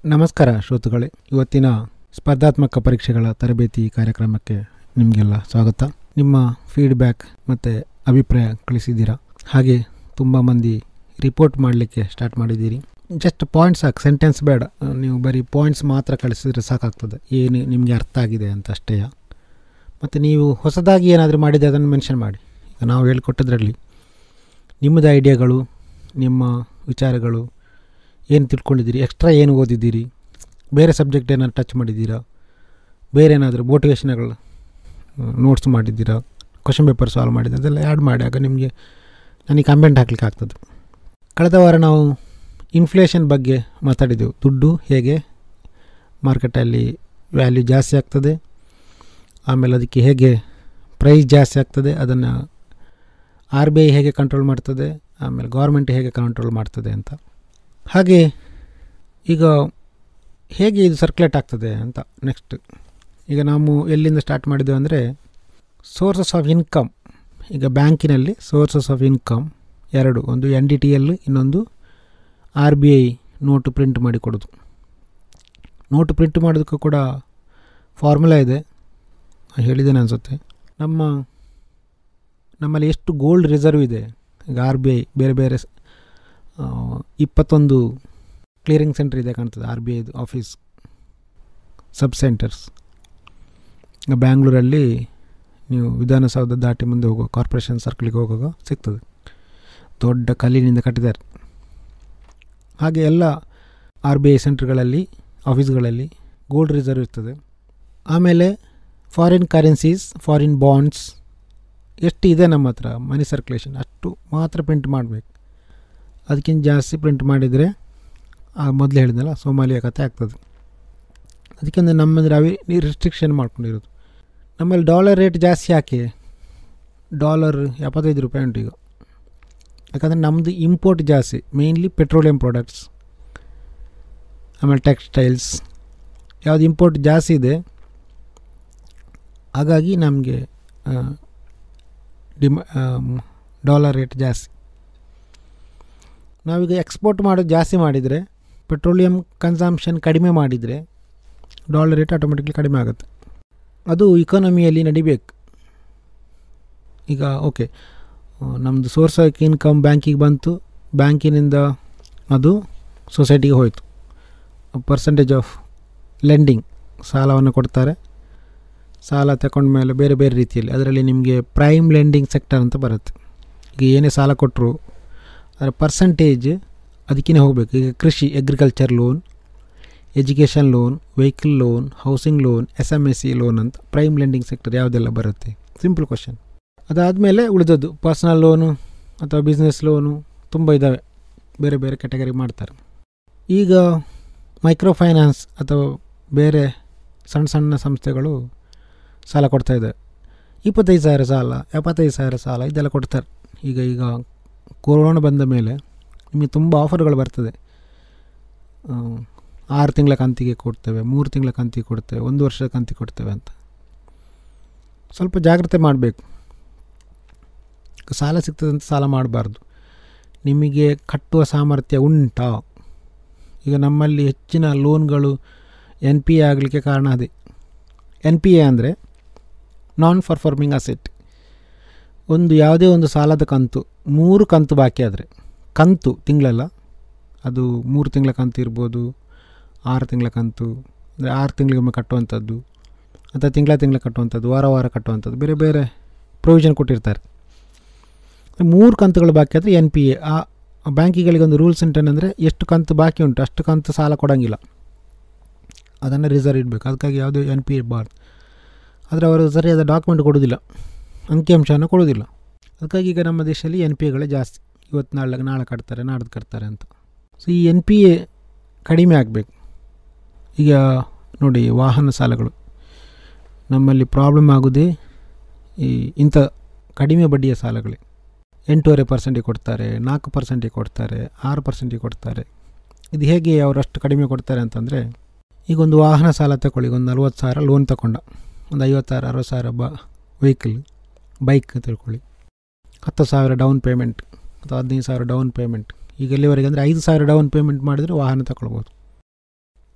ನಮಸ್ಕಾರ ಶ್ರೋತೃಗಳೇ ಇವತ್ತಿನ ಸ್ಪರ್ಧಾತ್ಮಕ ಪರೀಕ್ಷೆಗಳ ತರಬೇತಿ ಕಾರ್ಯಕ್ರಮಕ್ಕೆ ನಿಮಗೆಲ್ಲ ಸ್ವಾಗತ ನಿಮ್ಮ ಫೀಡ್ಬ್ಯಾಕ್ ಮತ್ತು ಅಭಿಪ್ರಾಯ ಕಳಿಸಿದ್ದೀರಾ ಹಾಗೆ ತುಂಬ ಮಂದಿ ರಿಪೋರ್ಟ್ ಮಾಡಲಿಕ್ಕೆ ಸ್ಟಾರ್ಟ್ ಮಾಡಿದ್ದೀರಿ ಜಸ್ಟ್ ಪಾಯಿಂಟ್ಸ್ ಸಾಕು ಸೆಂಟೆನ್ಸ್ ಬೇಡ ನೀವು ಬರೀ ಪಾಯಿಂಟ್ಸ್ ಮಾತ್ರ ಕಳಿಸಿದ್ರೆ ಸಾಕಾಗ್ತದೆ ಏನು ನಿಮಗೆ ಅರ್ಥ ಆಗಿದೆ ಅಂತ ಅಷ್ಟೇ ಮತ್ತು ನೀವು ಹೊಸದಾಗಿ ಏನಾದರೂ ಮಾಡಿದರೆ ಅದನ್ನು ಮೆನ್ಷನ್ ಮಾಡಿ ಈಗ ನಾವು ಹೇಳಿಕೊಟ್ಟದ್ರಲ್ಲಿ ನಿಮ್ಮದು ಐಡಿಯಾಗಳು ನಿಮ್ಮ ವಿಚಾರಗಳು ಏನು ತಿಳ್ಕೊಂಡಿದ್ದೀರಿ ಎಕ್ಸ್ಟ್ರಾ ಏನು ಓದಿದ್ದೀರಿ ಬೇರೆ ಸಬ್ಜೆಕ್ಟ್ ಏನಾದ್ರು ಟಚ್ ಮಾಡಿದ್ದೀರಾ ಬೇರೆ ಏನಾದರೂ ಮೋಟಿವೇಶನ್ಗಳು ನೋಟ್ಸ್ ಮಾಡಿದ್ದೀರಾ ಕ್ವಶನ್ ಪೇಪರ್ ಸಾಲ್ವ್ ಮಾಡಿದ್ದೀರಾ ಅದೆಲ್ಲ ಆ್ಯಡ್ ಮಾಡಿ ಆಗ ನಿಮಗೆ ನನಗೆ ಕಮೆಂಟ್ ಹಾಕ್ಲಿಕ್ಕೆ ಆಗ್ತದೆ ಕಳೆದ ವಾರ ನಾವು ಇನ್ಫ್ಲೇಷನ್ ಬಗ್ಗೆ ಮಾತಾಡಿದ್ದೆವು ದುಡ್ಡು ಹೇಗೆ ಮಾರ್ಕೆಟಲ್ಲಿ ವ್ಯಾಲ್ಯೂ ಜಾಸ್ತಿ ಆಗ್ತದೆ ಆಮೇಲೆ ಅದಕ್ಕೆ ಹೇಗೆ ಪ್ರೈಸ್ ಜಾಸ್ತಿ ಆಗ್ತದೆ ಅದನ್ನು ಆರ್ ಬಿ ಐ ಹೇಗೆ ಕಂಟ್ರೋಲ್ ಮಾಡ್ತದೆ ಆಮೇಲೆ ಗೌರ್ಮೆಂಟ್ ಹೇಗೆ ಕಂಟ್ರೋಲ್ ಮಾಡ್ತದೆ ಅಂತ ಹಾಗೆ ಈಗ ಹೇಗೆ ಇದು ಸರ್ಕ್ಯುಲೇಟ್ ಆಗ್ತದೆ ಅಂತ ನೆಕ್ಸ್ಟ್ ಈಗ ನಾವು ಎಲ್ಲಿಂದ ಸ್ಟಾರ್ಟ್ ಮಾಡಿದ್ದೇವೆ ಅಂದರೆ ಸೋರ್ಸಸ್ ಆಫ್ ಇನ್ಕಮ್ ಈಗ ಬ್ಯಾಂಕಿನಲ್ಲಿ ಸೋರ್ಸಸ್ ಆಫ್ ಇನ್ಕಮ್ ಎರಡು ಒಂದು ಎನ್ ಡಿ ಟಿ ಎಲ್ ಇನ್ನೊಂದು R B I note print ಮಾಡಿ ಕೊಡೋದು ನೋಟು ಪ್ರಿಂಟ್ ಮಾಡೋದಕ್ಕೂ ಕೂಡ ಫಾರ್ಮುಲಾ ಇದೆ ಹೇಳಿದ್ದೇನೆ ಅನಿಸುತ್ತೆ ನಮ್ಮ ನಮ್ಮಲ್ಲಿ ಎಷ್ಟು ಗೋಲ್ಡ್ ರಿಸರ್ವ್ ಇದೆ ಈಗ ಆರ್ ಬಿ ಐ ಬೇರೆ ಬೇರೆ ಇಪ್ಪತ್ತೊಂದು ಕ್ಲಿಯರಿಂಗ್ ಸೆಂಟರ್ ಇದೆ ಕಾಣ್ತದೆ ಆರ್ ಬಿ ಐದು ಆಫೀಸ್ ಸಬ್ ಸೆಂಟರ್ಸ್ ಈಗ ಬ್ಯಾಂಗ್ಳೂರಲ್ಲಿ ನೀವು ವಿಧಾನಸೌಧ ದಾಟಿ ಮುಂದೆ ಹೋಗೋ ಕಾರ್ಪೊರೇಷನ್ ಸರ್ಕಲ್ಗೆ ಹೋಗುವಾಗ ಸಿಗ್ತದೆ ದೊಡ್ಡ ಕಲ್ಲಿನಿಂದ ಕಟ್ಟಿದ್ದಾರೆ ಹಾಗೆ ಎಲ್ಲ ಆರ್ ಬಿ ಐ ಸೆಂಟರ್ಗಳಲ್ಲಿ ಆಫೀಸ್ಗಳಲ್ಲಿ ಗೋಲ್ಡ್ ರಿಸರ್ವ್ ಇರ್ತದೆ ಆಮೇಲೆ ಫಾರಿನ್ ಕರೆನ್ಸೀಸ್ ಫಾರಿನ್ ಬಾಂಡ್ಸ್ ಎಷ್ಟು ಇದೆ ನಮ್ಮ ಹತ್ರ ಮನಿ ಸರ್ಕ್ಯುಲೇಷನ್ ಅಷ್ಟು ಮಾತ್ರ ಪ್ರಿಂಟ್ ಮಾಡಬೇಕು ಅದಕ್ಕಿಂತ ಜಾಸ್ತಿ ಪ್ರಿಂಟ್ ಮಾಡಿದರೆ ಮೊದಲು ಹೇಳಿದ್ನಲ್ಲ ಸೋಮಾಲಿಯಾ ಕತೆ ಆಗ್ತದೆ ಅದಕ್ಕಿಂತ ನಮ್ಮಲ್ಲಿ ಅವಿ ರಿಸ್ಟ್ರಿಕ್ಷನ್ ಮಾಡ್ಕೊಂಡಿರೋದು ನಮ್ಮಲ್ಲಿ ಡಾಲರ್ ರೇಟ್ ಜಾಸ್ತಿ ಯಾಕೆ ಡಾಲರ್ ಎಪ್ಪತ್ತೈದು ರೂಪಾಯಿ ಉಂಟು ಈಗ ಯಾಕಂದರೆ ನಮ್ಮದು ಇಂಪೋರ್ಟ್ ಜಾಸ್ತಿ ಮೇಯ್ನ್ಲಿ ಪೆಟ್ರೋಲಿಯಂ ಪ್ರಾಡಕ್ಟ್ಸ್ ಆಮೇಲೆ ಟೆಕ್ಸ್ಟೈಲ್ಸ್ ಯಾವುದು ಇಂಪೋರ್ಟ್ ಜಾಸ್ತಿ ಇದೆ ಹಾಗಾಗಿ ನಮಗೆ ಡಿಮ ಡಾಲರ್ ರೇಟ್ ಜಾಸ್ತಿ ನಾವೀಗ ಎಕ್ಸ್ಪೋರ್ಟ್ ಮಾಡೋದು ಜಾಸ್ತಿ ಮಾಡಿದರೆ ಪೆಟ್ರೋಲಿಯಂ ಕನ್ಸಂಪ್ಷನ್ ಕಡಿಮೆ ಮಾಡಿದರೆ ಡಾಲರ್ ರೇಟ್ ಆಟೋಮೆಟಿಕ್ಲಿ ಕಡಿಮೆ ಆಗುತ್ತೆ ಅದು ಇಕಾನಮಿಯಲ್ಲಿ ನಡಿಬೇಕು ಈಗ ಓಕೆ ನಮ್ಮದು ಸೋರ್ಸ್ ಆಫ್ ಇನ್ಕಮ್ ಬ್ಯಾಂಕಿಗೆ ಬಂತು ಬ್ಯಾಂಕಿನಿಂದ ಅದು ಸೊಸೈಟಿಗೆ ಹೋಯಿತು ಪರ್ಸೆಂಟೇಜ್ ಆಫ್ ಲೆಂಡಿಂಗ್ ಸಾಲವನ್ನು ಕೊಡ್ತಾರೆ ಸಾಲ ತಗೊಂಡ ಮೇಲೆ ಬೇರೆ ಬೇರೆ ರೀತಿಯಲ್ಲಿ ಅದರಲ್ಲಿ ನಿಮಗೆ ಪ್ರೈಮ್ ಲೆಂಡಿಂಗ್ ಸೆಕ್ಟರ್ ಅಂತ ಬರುತ್ತೆ ಈಗ ಏನೇ ಸಾಲ ಕೊಟ್ಟರು ಅದರ ಪರ್ಸಂಟೇಜ್ ಅದಕ್ಕೇ ಹೋಗಬೇಕು ಈಗ ಕೃಷಿ agriculture loan education loan vehicle loan housing loan S M S C loan ಅಂತ ಪ್ರೈಮ್ ಲೆಂಡಿಂಗ್ ಸೆಕ್ಟರ್ ಯಾವುದೆಲ್ಲ ಬರುತ್ತೆ ಸಿಂಪಲ್ ಕ್ವಶನ್ ಅದಾದಮೇಲೆ ಉಳಿದದ್ದು ಪರ್ಸ್ನಲ್ ಲೋನು ಅಥವಾ ಬಿಸ್ನೆಸ್ ಲೋನು ತುಂಬ ಇದ್ದಾವೆ ಬೇರೆ ಬೇರೆ ಕ್ಯಾಟಗರಿ ಮಾಡ್ತಾರೆ ಈಗ ಮೈಕ್ರೋ ಫೈನಾನ್ಸ್ ಅಥವಾ ಬೇರೆ ಸಣ್ಣ ಸಣ್ಣ ಸಂಸ್ಥೆಗಳು ಸಾಲ ಕೊಡ್ತಾಯಿದ್ದಾರೆ ಇಪ್ಪತ್ತೈದು ಸಾವಿರ ಸಾಲ ಎಪ್ಪತ್ತೈದು ಸಾವಿರ ಸಾಲ ಇದೆಲ್ಲ ಕೊಡ್ತಾರೆ ಈಗ ಈಗ ಕೊರೋನಾ ಬಂದ ಮೇಲೆ ನಿಮಗೆ ತುಂಬ ಆಫರ್ಗಳು ಬರ್ತದೆ ಆರು ತಿಂಗಳ ಕಂತಿಗೆ ಕೊಡ್ತೇವೆ ಮೂರು ತಿಂಗಳ ಕಂತಿಗೆ ಕೊಡ್ತೇವೆ ಒಂದು ವರ್ಷದ ಕಂತಿಗೆ ಕೊಡ್ತೇವೆ ಅಂತ ಸ್ವಲ್ಪ ಜಾಗ್ರತೆ ಮಾಡಬೇಕು ಸಾಲ ಸಿಗ್ತದೆ ಅಂತ ಸಾಲ ಮಾಡಬಾರ್ದು ನಿಮಗೆ ಕಟ್ಟುವ ಸಾಮರ್ಥ್ಯ ಉಂಟಾ ಈಗ ನಮ್ಮಲ್ಲಿ ಹೆಚ್ಚಿನ ಲೋನ್ಗಳು ಎನ್ ಪಿ ಎ ಆಗಲಿಕ್ಕೆ ಕಾರಣ ಅದೇ ಎನ್ ಪಿ ಎ ಅಂದರೆ ನಾನ್ ಪರ್ಫಾರ್ಮಿಂಗ್ ಅಸೆಟ್ ಒಂದು ಯಾವುದೇ ಒಂದು ಸಾಲದ ಕಂತು ಮೂರು ಕಂತು ಬಾಕಿ ಆದರೆ ಕಂತು ತಿಂಗಳಲ್ಲ ಅದು ಮೂರು ತಿಂಗಳ ಕಂತು ಇರ್ಬೋದು ಆರು ತಿಂಗಳ ಕಂತು ಅಂದರೆ ಆರು ತಿಂಗಳಿಗೊಮ್ಮೆ ಕಟ್ಟುವಂಥದ್ದು ಅಥವಾ ತಿಂಗಳ ತಿಂಗಳ ಕಟ್ಟುವಂಥದ್ದು ವಾರ ವಾರ ಕಟ್ಟುವಂಥದ್ದು ಬೇರೆ ಬೇರೆ ಪ್ರೊವಿಷನ್ ಕೊಟ್ಟಿರ್ತಾರೆ ಮೂರು ಕಂತುಗಳು ಬಾಕಿ ಆದರೆ ಎನ್ ಪಿ ಎ ಆ ಬ್ಯಾಂಕಿಗಳಿಗೆ ಒಂದು ರೂಲ್ಸ್ ಉಂಟೇನೆಂದರೆ ಎಷ್ಟು ಕಂತು ಬಾಕಿ ಉಂಟು ಅಷ್ಟು ಕಂತು ಸಾಲ ಕೊಡೋಂಗಿಲ್ಲ ಅದನ್ನು ರಿಸರ್ವ್ ಇಡಬೇಕು ಅದಕ್ಕಾಗಿ ಯಾವುದೇ ಎನ್ ಪಿ ಇರಬಾರ್ದು ಆದರೆ ಅವರು ಸರಿಯಾದ ಡಾಕ್ಯುಮೆಂಟ್ ಕೊಡೋದಿಲ್ಲ ಅಂಕಿಅಂಶವನ್ನು ಕೊಡೋದಿಲ್ಲ ಅದಕ್ಕಾಗಿ ಈಗ ನಮ್ಮ ದೇಶದಲ್ಲಿ ಎನ್ ಪಿ ಎಗಳೇ ಜಾಸ್ತಿ ಇವತ್ತು ನಾಳೆ ನಾಳೆ ಕಟ್ತಾರೆ ನಾಡ್ದು ಕಟ್ತಾರೆ ಅಂತ ಸೊ ಈ ಎನ್ ಪಿ ಎ ಕಡಿಮೆ ಆಗಬೇಕು ಈಗ ನೋಡಿ ವಾಹನ ಸಾಲಗಳು ನಮ್ಮಲ್ಲಿ ಪ್ರಾಬ್ಲಮ್ ಆಗೋದೇ ಈ ಇಂಥ ಕಡಿಮೆ ಬಡ್ಡಿಯ ಸಾಲಗಳೇ ಎಂಟೂವರೆ ಪರ್ಸೆಂಟಿಗೆ ಕೊಡ್ತಾರೆ ನಾಲ್ಕು ಪರ್ಸೆಂಟಿಗೆ ಕೊಡ್ತಾರೆ ಆರು ಪರ್ಸೆಂಟಿಗೆ ಕೊಡ್ತಾರೆ ಇದು ಹೇಗೆ ಅವರು ಅಷ್ಟು ಕಡಿಮೆ ಕೊಡ್ತಾರೆ ಅಂತಂದರೆ ಈಗ ಒಂದು ವಾಹನ ಸಾಲ ತಗೊಳ್ಳಿ ಒಂದು ನಲ್ವತ್ತು ಸಾವಿರ ಲೋನ್ ತಗೊಂಡ ಒಂದು ಐವತ್ತು ಸಾವಿರ ಅರವತ್ತು ಸಾವಿರ ಬ ವೆಹಿಕಲ್ ಬೈಕ್ ತಿಳ್ಕೊಳ್ಳಿ ಹತ್ತು ಸಾವಿರ ಡೌನ್ ಪೇಮೆಂಟ್ ಅಥವಾ ಹದಿನೈದು ಸಾವಿರ ಡೌನ್ ಪೇಮೆಂಟ್ ಈಗ ಎಲ್ಲಿವರೆಗೆ ಅಂದರೆ ಐದು ಸಾವಿರ ಡೌನ್ ಪೇಮೆಂಟ್ ಮಾಡಿದರೆ ವಾಹನ ತಗೊಳ್ಬೋದು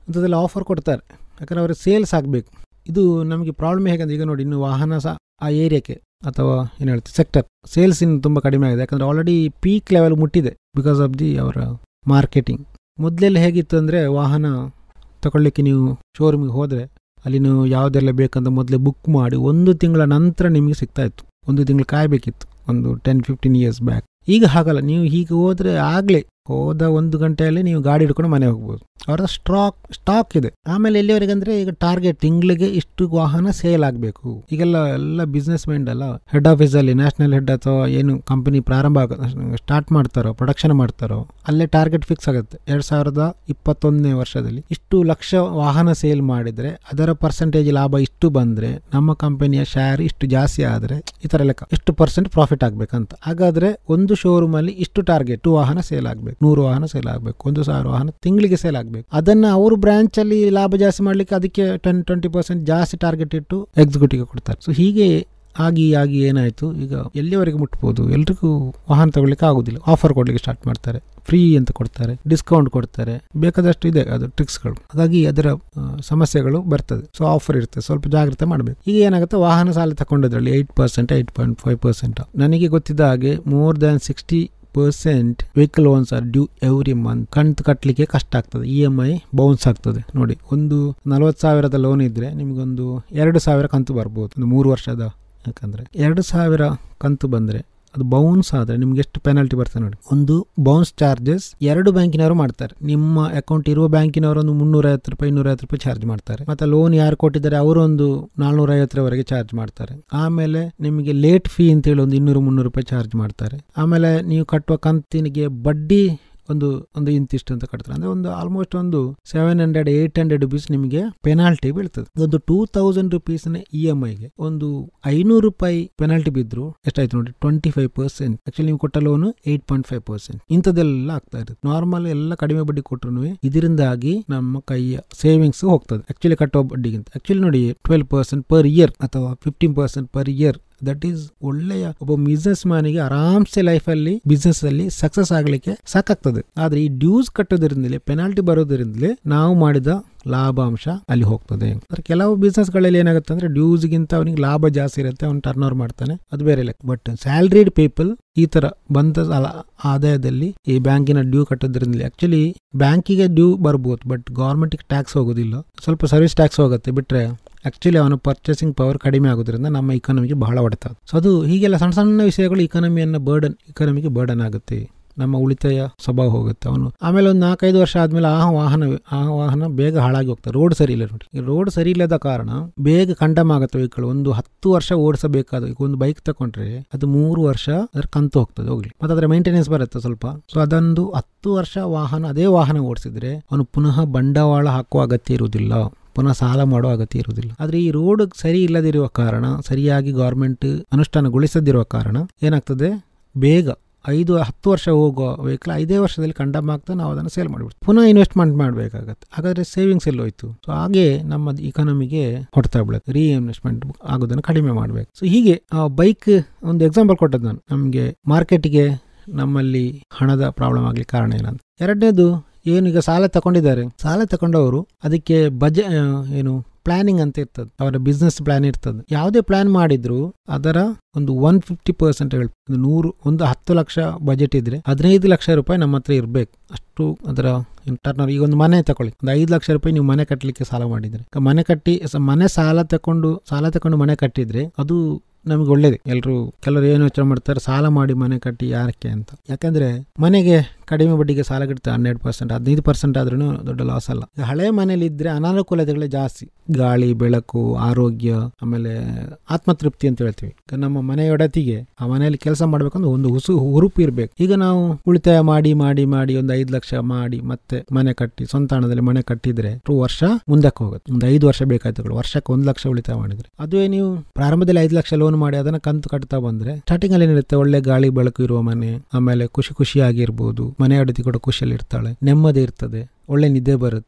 ಅಂಥದ್ದೆಲ್ಲ ಆಫರ್ ಕೊಡ್ತಾರೆ ಯಾಕಂದರೆ ಅವ್ರಿಗೆ ಸೇಲ್ಸ್ ಆಗಬೇಕು ಇದು ನಮಗೆ ಪ್ರಾಬ್ಲಮ್ ಹೇಗಂದ್ರೆ ಈಗ ನೋಡಿ ಇನ್ನು ವಾಹನ ಸಹ ಆ ಏರಿಯಾಕ್ಕೆ ಅಥವಾ ಏನು ಹೇಳ್ತೀವಿ ಸೆಕ್ಟರ್ ಸೇಲ್ಸ್ ಇನ್ನು ತುಂಬ ಕಡಿಮೆ ಆಗಿದೆ ಯಾಕಂದರೆ ಆಲ್ರೆಡಿ ಪೀಕ್ ಲೆವೆಲ್ ಮುಟ್ಟಿದೆ ಬಿಕಾಸ್ ಆಫ್ ದಿ ಅವರ ಮಾರ್ಕೆಟಿಂಗ್ ಮೊದಲೆಲ್ಲ ಹೇಗಿತ್ತು ಅಂದರೆ ವಾಹನ ತಗೊಳ್ಳಿಕ್ಕೆ ನೀವು ಶೋರೂಮಿಗೆ ಹೋದರೆ ಅಲ್ಲಿ ನೀವು ಯಾವುದೆಲ್ಲ ಬೇಕಂತ ಮೊದಲೇ ಬುಕ್ ಮಾಡಿ ಒಂದು ತಿಂಗಳ ನಂತರ ನಿಮಗೆ ಸಿಗ್ತಾ ಇತ್ತು ಒಂದು ತಿಂಗಳು ಕಾಯಬೇಕಿತ್ತು ಒಂದು ಟೆನ್ ಫಿಫ್ಟೀನ್ ಇಯರ್ಸ್ ಬ್ಯಾಕ್ ಈಗ ಹಾಗಲ್ಲ ನೀವು ಹೀಗೆ ಹೋದರೆ ಆಗಲೇ ಹೋದ ಒಂದು ಗಂಟೆಯಲ್ಲಿ ನೀವು ಗಾಡಿ ಹಿಡ್ಕೊಂಡು ಮನೆ ಹೋಗ್ಬೋದು ಅವರ ಸ್ಟಾಕ್ ಸ್ಟಾಕ್ ಇದೆ ಆಮೇಲೆ ಎಲ್ಲಿವರೆಗೆ ಅಂದ್ರೆ ಈಗ ಟಾರ್ಗೆಟ್ ತಿಂಗಳಿಗೆ ಇಷ್ಟು ವಾಹನ ಸೇಲ್ ಆಗಬೇಕು ಈಗೆಲ್ಲ ಎಲ್ಲ ಬಿಸ್ನೆಸ್ ಮೈಂಡ್ ಅಲ್ಲ ಹೆಡ್ ಆಫೀಸ್ ಅಲ್ಲಿ ನ್ಯಾಷನಲ್ ಹೆಡ್ ಅಥವಾ ಏನು ಕಂಪನಿ ಪ್ರಾರಂಭ ಆಗ ಸ್ಟಾರ್ಟ್ ಮಾಡ್ತಾರೋ ಪ್ರೊಡಕ್ಷನ್ ಮಾಡ್ತಾರೋ ಅಲ್ಲೇ ಟಾರ್ಗೆಟ್ ಫಿಕ್ಸ್ ಆಗುತ್ತೆ ಎರಡ್ ಸಾವಿರದ ಇಪ್ಪತ್ತೊಂದನೇ ವರ್ಷದಲ್ಲಿ ಇಷ್ಟು ಲಕ್ಷ ವಾಹನ ಸೇಲ್ ಮಾಡಿದ್ರೆ ಅದರ ಪರ್ಸೆಂಟೇಜ್ ಲಾಭ ಇಷ್ಟು ಬಂದ್ರೆ ನಮ್ಮ ಕಂಪನಿಯ ಶೇರ್ ಇಷ್ಟು ಜಾಸ್ತಿ ಆದ್ರೆ ಈ ತರ ಲೆಕ್ಕ ಎಷ್ಟು ಪರ್ಸೆಂಟ್ ಪ್ರಾಫಿಟ್ ಆಗ್ಬೇಕಂತ ಹಾಗಾದ್ರೆ ಒಂದು ಶೋರೂಮ್ ಅಲ್ಲಿ ಇಷ್ಟು ಟಾರ್ಗೆಟ್ ವಾಹನ ಸೇಲ್ ಆಗ್ಬೇಕು ನೂರು ವಾಹನ ಸೇಲ್ ಆಗ್ಬೇಕು ಒಂದು ಸಾವಿರ ವಾಹನ ತಿಂಗಳಿಗೆ ಸೇಲ್ ಆಗ್ಬೇಕು ಅದನ್ನ ಅವರು ಬ್ರಾಂಚ್ ಅಲ್ಲಿ ಲಾಭ ಜಾಸ್ತಿ ಮಾಡ್ಲಿಕ್ಕೆ ಅದಕ್ಕೆ ಟೆನ್ ಟ್ವೆಂಟಿ ಪರ್ಸೆಂಟ್ ಜಾಸ್ತಿ ಟಾರ್ಗೆಟ್ ಇಟ್ಟು ಎಕ್ಸಿಕ್ಯೂಟಿವ್ ಕೊಡ್ತಾರೆ ಸೊ ಹೀಗೆ ಆಗಿ ಆಗಿ ಏನಾಯ್ತು ಈಗ ಎಲ್ಲಿವರೆಗೆ ಮುಟ್ಬೋದು ಎಲ್ರಿಗೂ ವಾಹನ ತಗೊಳ್ಳಿಕ್ಕೆ ಆಗುದಿಲ್ಲ ಆಫರ್ ಕೊಡ್ಲಿಕ್ಕೆ ಸ್ಟಾರ್ಟ್ ಮಾಡ್ತಾರೆ ಫ್ರೀ ಅಂತ ಕೊಡ್ತಾರೆ ಡಿಸ್ಕೌಂಟ್ ಕೊಡ್ತಾರೆ ಬೇಕಾದಷ್ಟು ಇದೆ ಅದು ಟ್ರಿಕ್ಸ್ಗಳು ಹಾಗಾಗಿ ಅದರ ಆ, ಸಮಸ್ಯೆಗಳು ಬರ್ತದೆ ಸೊ ಆಫರ್ ಇರ್ತದೆ ಸ್ವಲ್ಪ ಜಾಗ್ರತೆ ಮಾಡಬೇಕು ಈಗ ಏನಾಗುತ್ತೆ ವಾಹನ ಸಾಲ ತಗೊಂಡದ್ರಲ್ಲಿ eight percent eight point five percent ನನಗೆ ಗೊತ್ತಿದ್ದ ಹಾಗೆ more than sixty percent vehicle loans are due every month ಕಂತು ಕಟ್ಟಲಿಕ್ಕೆ ಕಷ್ಟ ಆಗ್ತದೆ ಇ ಎಮ್ ಐ ಬೌನ್ಸ್ ಆಗ್ತದೆ ನೋಡಿ ಒಂದು ನಲವತ್ತು ಸಾವಿರದ ಲೋನ್ ಇದ್ರೆ ನಿಮಗೊಂದು ಎರಡು ಸಾವಿರ ಕಂತು ಬರ್ಬೋದು ಒಂದು ಮೂರು ವರ್ಷದ ಯಾಕಂದ್ರೆ ಎರಡು ಸಾವಿರ ಕಂತು ಬಂದ್ರೆ ಅದು ಬೌನ್ಸ್ ಆದ್ರೆ ನಿಮ್ಗೆ ಎಷ್ಟು ಪೆನಾಲ್ಟಿ ಬರ್ತದೆ ನೋಡಿ ಒಂದು ಬೌನ್ಸ್ ಚಾರ್ಜಸ್ ಎರಡು ಬ್ಯಾಂಕಿನವರು ಮಾಡ್ತಾರೆ ನಿಮ್ಮ ಅಕೌಂಟ್ ಇರುವ ಬ್ಯಾಂಕಿನವರು ಒಂದು ಮುನ್ನೂರ ಐವತ್ತು ರೂಪಾಯಿ ಇನ್ನೂರ ಐವತ್ತು ರೂಪಾಯಿ ಚಾರ್ಜ್ ಮಾಡ್ತಾರೆ ಮತ್ತೆ ಲೋನ್ ಯಾರು ಕೊಟ್ಟಿದ್ದಾರೆ ಅವರು ಒಂದು ನಾಲ್ನೂರ ಐವತ್ತರವರೆಗೆ ಚಾರ್ಜ್ ಮಾಡ್ತಾರೆ ಆಮೇಲೆ ನಿಮಗೆ ಲೇಟ್ ಫೀ ಅಂತೇಳಿ ಒಂದು ಇನ್ನೂರು ಮುನ್ನೂರು ರೂಪಾಯಿ ಚಾರ್ಜ್ ಮಾಡ್ತಾರೆ ಆಮೇಲೆ ನೀವು ಕಟ್ಟುವ ಕಂತಿನಿಗೆ ಬಡ್ಡಿ ಒಂದು ಒಂದು ಇಂತಿಷ್ಟು ಅಂತ ಕಟ್ತಾರೆ ಅಂದ್ರೆ ಒಂದು ಆಲ್ಮೋಸ್ಟ್ ಒಂದು seven hundred eight hundred rupees ನಿಮಗೆ ಪೆನಾಲ್ಟಿ ಬೀಳ್ತದೆ ಒಂದು two thousand rupees E M ಐಗೆ ಒಂದು ಐನೂರು ರೂಪಾಯಿ ಪೆನಾಲ್ಟಿ ಬಿದ್ರು ಎಷ್ಟಾಯ್ತು ನೋಡಿ ಟ್ವೆಂಟಿ ಫೈವ್ ಪರ್ಸೆಂಟ್ ಆಕ್ಚುಲಿ ನೀವು ಕೊಟ್ಟ loan eight point five percent ಇಂಥದ್ದೆಲ್ಲ ಆಗ್ತಾ ಇರುತ್ತೆ ನಾರ್ಮಲ್ ಎಲ್ಲ ಕಡಿಮೆ ಬಡ್ಡಿ ಕೊಟ್ಟರು ಇದರಿಂದಾಗಿ ನಮ್ಮ ಕೈಯ ಸೇವಿಂಗ್ಸ್ ಹೋಗ್ತದೆ ಆಕ್ಚುಲಿ ಕಟ್ಟುವ ಬಡ್ಡಿಗಿಂತ ಆಕ್ಚುಲಿ ನೋಡಿ ಟ್ವೆಲ್ ಪರ್ಸೆಂಟ್ ಪರ್ ಇಯರ್ ಅಥವಾ fifteen percent per year that is ಒಳ್ಳೆಯ ಒಬ್ಬ ಬಿಸ್ನೆಸ್ ಮ್ಯಾನಿಗೆ ಆರಾಮ್ಸೆ ಲೈಫಲ್ಲಿ ಬಿಸ್ನೆಸ್ ಅಲ್ಲಿ ಸಕ್ಸಸ್ ಆಗ್ಲಿಕ್ಕೆ ಸಾಕಾಗ್ತದೆ ಆದ್ರೆ ಈ ಡ್ಯೂಸ್ ಕಟ್ಟೋದ್ರಿಂದಲೇ ಪೆನಾಲ್ಟಿ ಬರೋದ್ರಿಂದಲೇ ನಾವು ಮಾಡಿದ ಲಾಭಾಂಶ ಅಲ್ಲಿ ಹೋಗ್ತದೆ ಅಂದ್ರೆ ಕೆಲವು ಬಿಸ್ನೆಸ್ ಗಳಲ್ಲಿ ಏನಾಗುತ್ತೆ ಅಂದ್ರೆ ಡ್ಯೂಸ್ ಗಿಂತ ಅವನಿಗೆ ಲಾಭ ಜಾಸ್ತಿ ಇರುತ್ತೆ ಅವ್ನು ಟರ್ನ್ ಓವರ್ ಮಾಡ್ತಾನೆ ಅದು ಬೇರೆ ಲೆಕ್ಕ ಬಟ್ ಸ್ಯಾಲ್ರಿಡ್ ಪೀಪಲ್ ಈ ತರ ಬಂದ ಸಾಲ- ಆದಾಯದಲ್ಲಿ ಈ ಬ್ಯಾಂಕಿನ ಡ್ಯೂ ಕಟ್ಟೋದ್ರಿಂದಲೇ ಆಕ್ಚುಲಿ ಬ್ಯಾಂಕಿಗೆ ಡ್ಯೂ ಬರ್ಬೋದು ಬಟ್ ಗೌರ್ಮೆಂಟ್ಗೆ ಟ್ಯಾಕ್ಸ್ ಹೋಗೋದಿಲ್ಲ ಸ್ವಲ್ಪ ಸರ್ವಿಸ್ ಟ್ಯಾಕ್ಸ್ ಹೋಗುತ್ತೆ ಬಿಟ್ರೆ ಆಕ್ಚುಲಿ ಅವನ ಪರ್ಚೇಸಿಂಗ್ ಪವರ್ ಕಡಿಮೆ ಆಗೋದ್ರಿಂದ ನಮ್ಮ ಇಕಾನಮಿಗೆ ಬಹಳ ಹೊಡೆತ ಸೊ ಅದು ಹೀಗೆಲ್ಲ ಸಣ್ಣ ಸಣ್ಣ ವಿಷಯಗಳು ಇಕಾನಮಿಯನ್ನ ಬರ್ಡನ್ ಇಕಾನಮಿಗೆ ಬರ್ಡನ್ ಆಗುತ್ತೆ ನಮ್ಮ ಉಳಿತಾಯ ಸ್ವಭಾವ ಹೋಗುತ್ತೆ ಅವನು ಆಮೇಲೆ ಒಂದು ನಾಲ್ಕೈದು ವರ್ಷ ಆದ್ಮೇಲೆ ಆ ವಾಹನ ಆ ವಾಹನ ಬೇಗ ಹಾಳಾಗಿ ಹೋಗ್ತದೆ ರೋಡ್ ಸರಿ ಇಲ್ಲ ನೋಡಿ ರೋಡ್ ಸರಿ ಇಲ್ಲದ ಕಾರಣ ಬೇಗ ಕಂಡಮ್ ಆಗುತ್ತೆ ವೆಹಿಕಲ್ ಒಂದು ಹತ್ತು ವರ್ಷ ಓಡಿಸಬೇಕಾದ ಈಗ ಒಂದು ಬೈಕ್ ತಗೊಂಡ್ರೆ ಅದು ಮೂರು ವರ್ಷ ಅದ್ರ ಕಂತು ಹೋಗ್ತದೆ ಹೋಗ್ಲಿ ಮತ್ತೆ ಅದರ ಮೇಂಟೆನೆನ್ಸ್ ಬರುತ್ತೆ ಸ್ವಲ್ಪ ಸೊ ಅದೊಂದು ಹತ್ತು ವರ್ಷ ವಾಹನ ಅದೇ ವಾಹನ ಓಡಿಸಿದ್ರೆ ಅವನು ಪುನಃ ಬಂಡವಾಳ ಹಾಕುವ ಅಗತ್ಯ ಇರುವುದಿಲ್ಲ ಪುನಃ ಸಾಲ ಮಾಡೋ ಅಗತ್ಯ ಇರುವುದಿಲ್ಲ ಆದ್ರೆ ಈ ರೋಡ್ ಸರಿ ಇಲ್ಲದಿರುವ ಕಾರಣ ಸರಿಯಾಗಿ ಗೌರ್ಮೆಂಟ್ ಅನುಷ್ಠಾನಗೊಳಿಸದಿರುವ ಕಾರಣ ಏನಾಗ್ತದೆ ಬೇಗ ಐದು ಹತ್ತು ವರ್ಷ ಹೋಗುವ ವೆಹಿಕಲ್ ಐದೇ ವರ್ಷದಲ್ಲಿ ಕಂಡಮ್ ಆಗ್ತಾ ನಾವು ಅದನ್ನು ಸೇಲ್ ಮಾಡಿಬಿಡ್ತೀವಿ ಪುನಃ ಇನ್ವೆಸ್ಟ್ಮೆಂಟ್ ಮಾಡಬೇಕಾಗತ್ತೆ ಹಾಗಾದ್ರೆ ಸೇವಿಂಗ್ಸ್ ಎಲ್ಲ ಹೋಯ್ತು ಸೊ ಹಾಗೆ ನಮ್ಮ ಇಕಾನಮಿಗೆ ಹೊಡ್ತಾ ಬೀಳುತ್ತೆ ರೀ ಇನ್ವೆಸ್ಟ್ಮೆಂಟ್ ಆಗೋದನ್ನು ಕಡಿಮೆ ಮಾಡಬೇಕು ಸೊ ಹೀಗೆ ಬೈಕ್ ಒಂದು ಎಕ್ಸಾಂಪಲ್ ಕೊಟ್ಟದ್ದು ನಾನು ನಮಗೆ ಮಾರ್ಕೆಟಿಗೆ ನಮ್ಮಲ್ಲಿ ಹಣದ ಪ್ರಾಬ್ಲಮ್ ಆಗ್ಲಿಕ್ಕೆ ಕಾರಣ ಏನಂತ ಎರಡನೇದು ಏನು ಈಗ ಸಾಲ ತಗೊಂಡಿದ್ದಾರೆ ಸಾಲ ತಗೊಂಡವರು ಅದಕ್ಕೆ ಬಜ ಆ, ಏನು ಪ್ಲಾನಿಂಗ್ ಅಂತ ಇರ್ತದೆ ಅವರ ಬಿಸ್ನೆಸ್ ಪ್ಲಾನ್ ಇರ್ತದೆ ಯಾವುದೇ ಪ್ಲಾನ್ ಮಾಡಿದ್ರು ಅದರ ಒಂದು ಒನ್ ಫಿಫ್ಟಿ ಪರ್ಸೆಂಟ್ ಒಂದು ನೂರು ಒಂದು ಹತ್ತು ಲಕ್ಷ ಬಜೆಟ್ ಇದ್ರೆ ಹದಿನೈದು ಲಕ್ಷ ರೂಪಾಯಿ ನಮ್ಮ ಹತ್ರ ಇರ್ಬೇಕು ಅಷ್ಟು ಅದರ ಟರ್ನರ್ ಈಗ ಒಂದು ಮನೆ ತಗೊಳ್ಳಿ ಒಂದು ಐದು ಲಕ್ಷ ರೂಪಾಯಿ ನೀವು ಮನೆ ಕಟ್ಟಲಿಕ್ಕೆ ಸಾಲ ಮಾಡಿದ್ರೆ ಈಗ ಮನೆ ಕಟ್ಟಿ ಸ- ಮನೆ ಸಾಲ ತಕೊಂಡು ಸಾಲ ತಕೊಂಡು ಮನೆ ಕಟ್ಟಿದ್ರೆ ಅದು ನಮಗೆ ಒಳ್ಳೇದು ಎಲ್ಲರೂ ಕೆಲವರು ಏನು ಯೋಚನೆ ಮಾಡ್ತಾರೆ ಸಾಲ ಮಾಡಿ ಮನೆ ಕಟ್ಟಿ ಯಾರಕ್ಕೆ ಅಂತ ಯಾಕಂದ್ರೆ ಮನೆಗೆ ಕಡಿಮೆ ಬಡ್ಡಿಗೆ ಸಾಲ ಗಿಡ್ತಾರೆ ಹನ್ನೆರಡು ಪರ್ಸೆಂಟ್ ಹದಿನೈದು ಪರ್ಸೆಂಟ್ ಆದ್ರೂ ದೊಡ್ಡ ಲಾಸ್ ಅಲ್ಲ ಈಗ ಹಳೆ ಮನೇಲಿ ಇದ್ರೆ ಅನಾನುಕೂಲತೆಗಳೇ ಜಾಸ್ತಿ ಗಾಳಿ ಬೆಳಕು ಆರೋಗ್ಯ ಆಮೇಲೆ ಆತ್ಮತೃಪ್ತಿ ಅಂತ ಹೇಳ್ತೀವಿ ಈಗ ನಮ್ಮ ಮನೆಯೊಡತಿಗೆ ಆ ಮನೆಯಲ್ಲಿ ಕೆಲಸ ಮಾಡ್ಬೇಕಂದ್ರೆ ಒಂದು ಹುಸು ಹುರುಪು ಇರ್ಬೇಕು ಈಗ ನಾವು ಉಳಿತಾಯ ಮಾಡಿ ಮಾಡಿ ಮಾಡಿ ಒಂದು ಐದು ಲಕ್ಷ ಮಾಡಿ ಮತ್ತೆ ಮನೆ ಕಟ್ಟಿ ಸ್ವಂತ ಹಣದಲ್ಲಿ ಮನೆ ಕಟ್ಟಿದ್ರೆ ಟು ವರ್ಷ ಮುಂದಕ್ಕೆ ಹೋಗುತ್ತೆ ಒಂದು ಐದು ವರ್ಷ ಬೇಕಾಯ್ತು ವರ್ಷಕ್ಕೆ ಒಂದು ಲಕ್ಷ ಉಳಿತಾಯ ಮಾಡಿದ್ರೆ ಅದುವೇ ನೀವು ಪ್ರಾರಂಭದಲ್ಲಿ ಐದು ಲಕ್ಷ ಲೋನ್ ಮಾಡಿ ಅದನ್ನ ಕಂತು ಕಟ್ತಾ ಬಂದ್ರೆ ಸ್ಟಾರ್ಟಿಂಗ್ ಅಲ್ಲಿ ಏನಿರುತ್ತೆ ಒಳ್ಳೆ ಗಾಳಿ ಬೆಳಕು ಇರುವ ಮನೆ ಆಮೇಲೆ ಖುಷಿ ಖುಷಿಯಾಗಿರ್ಬೋದು ಮನೆ ಅಡತಿ ಕೂಡ ಖುಷಿಯಲ್ಲಿ ಇರ್ತಾಳೆ ನೆಮ್ಮದಿ ಇರ್ತದೆ ಒಳ್ಳೆ ನಿದ್ದೆ ಬರುತ್ತೆ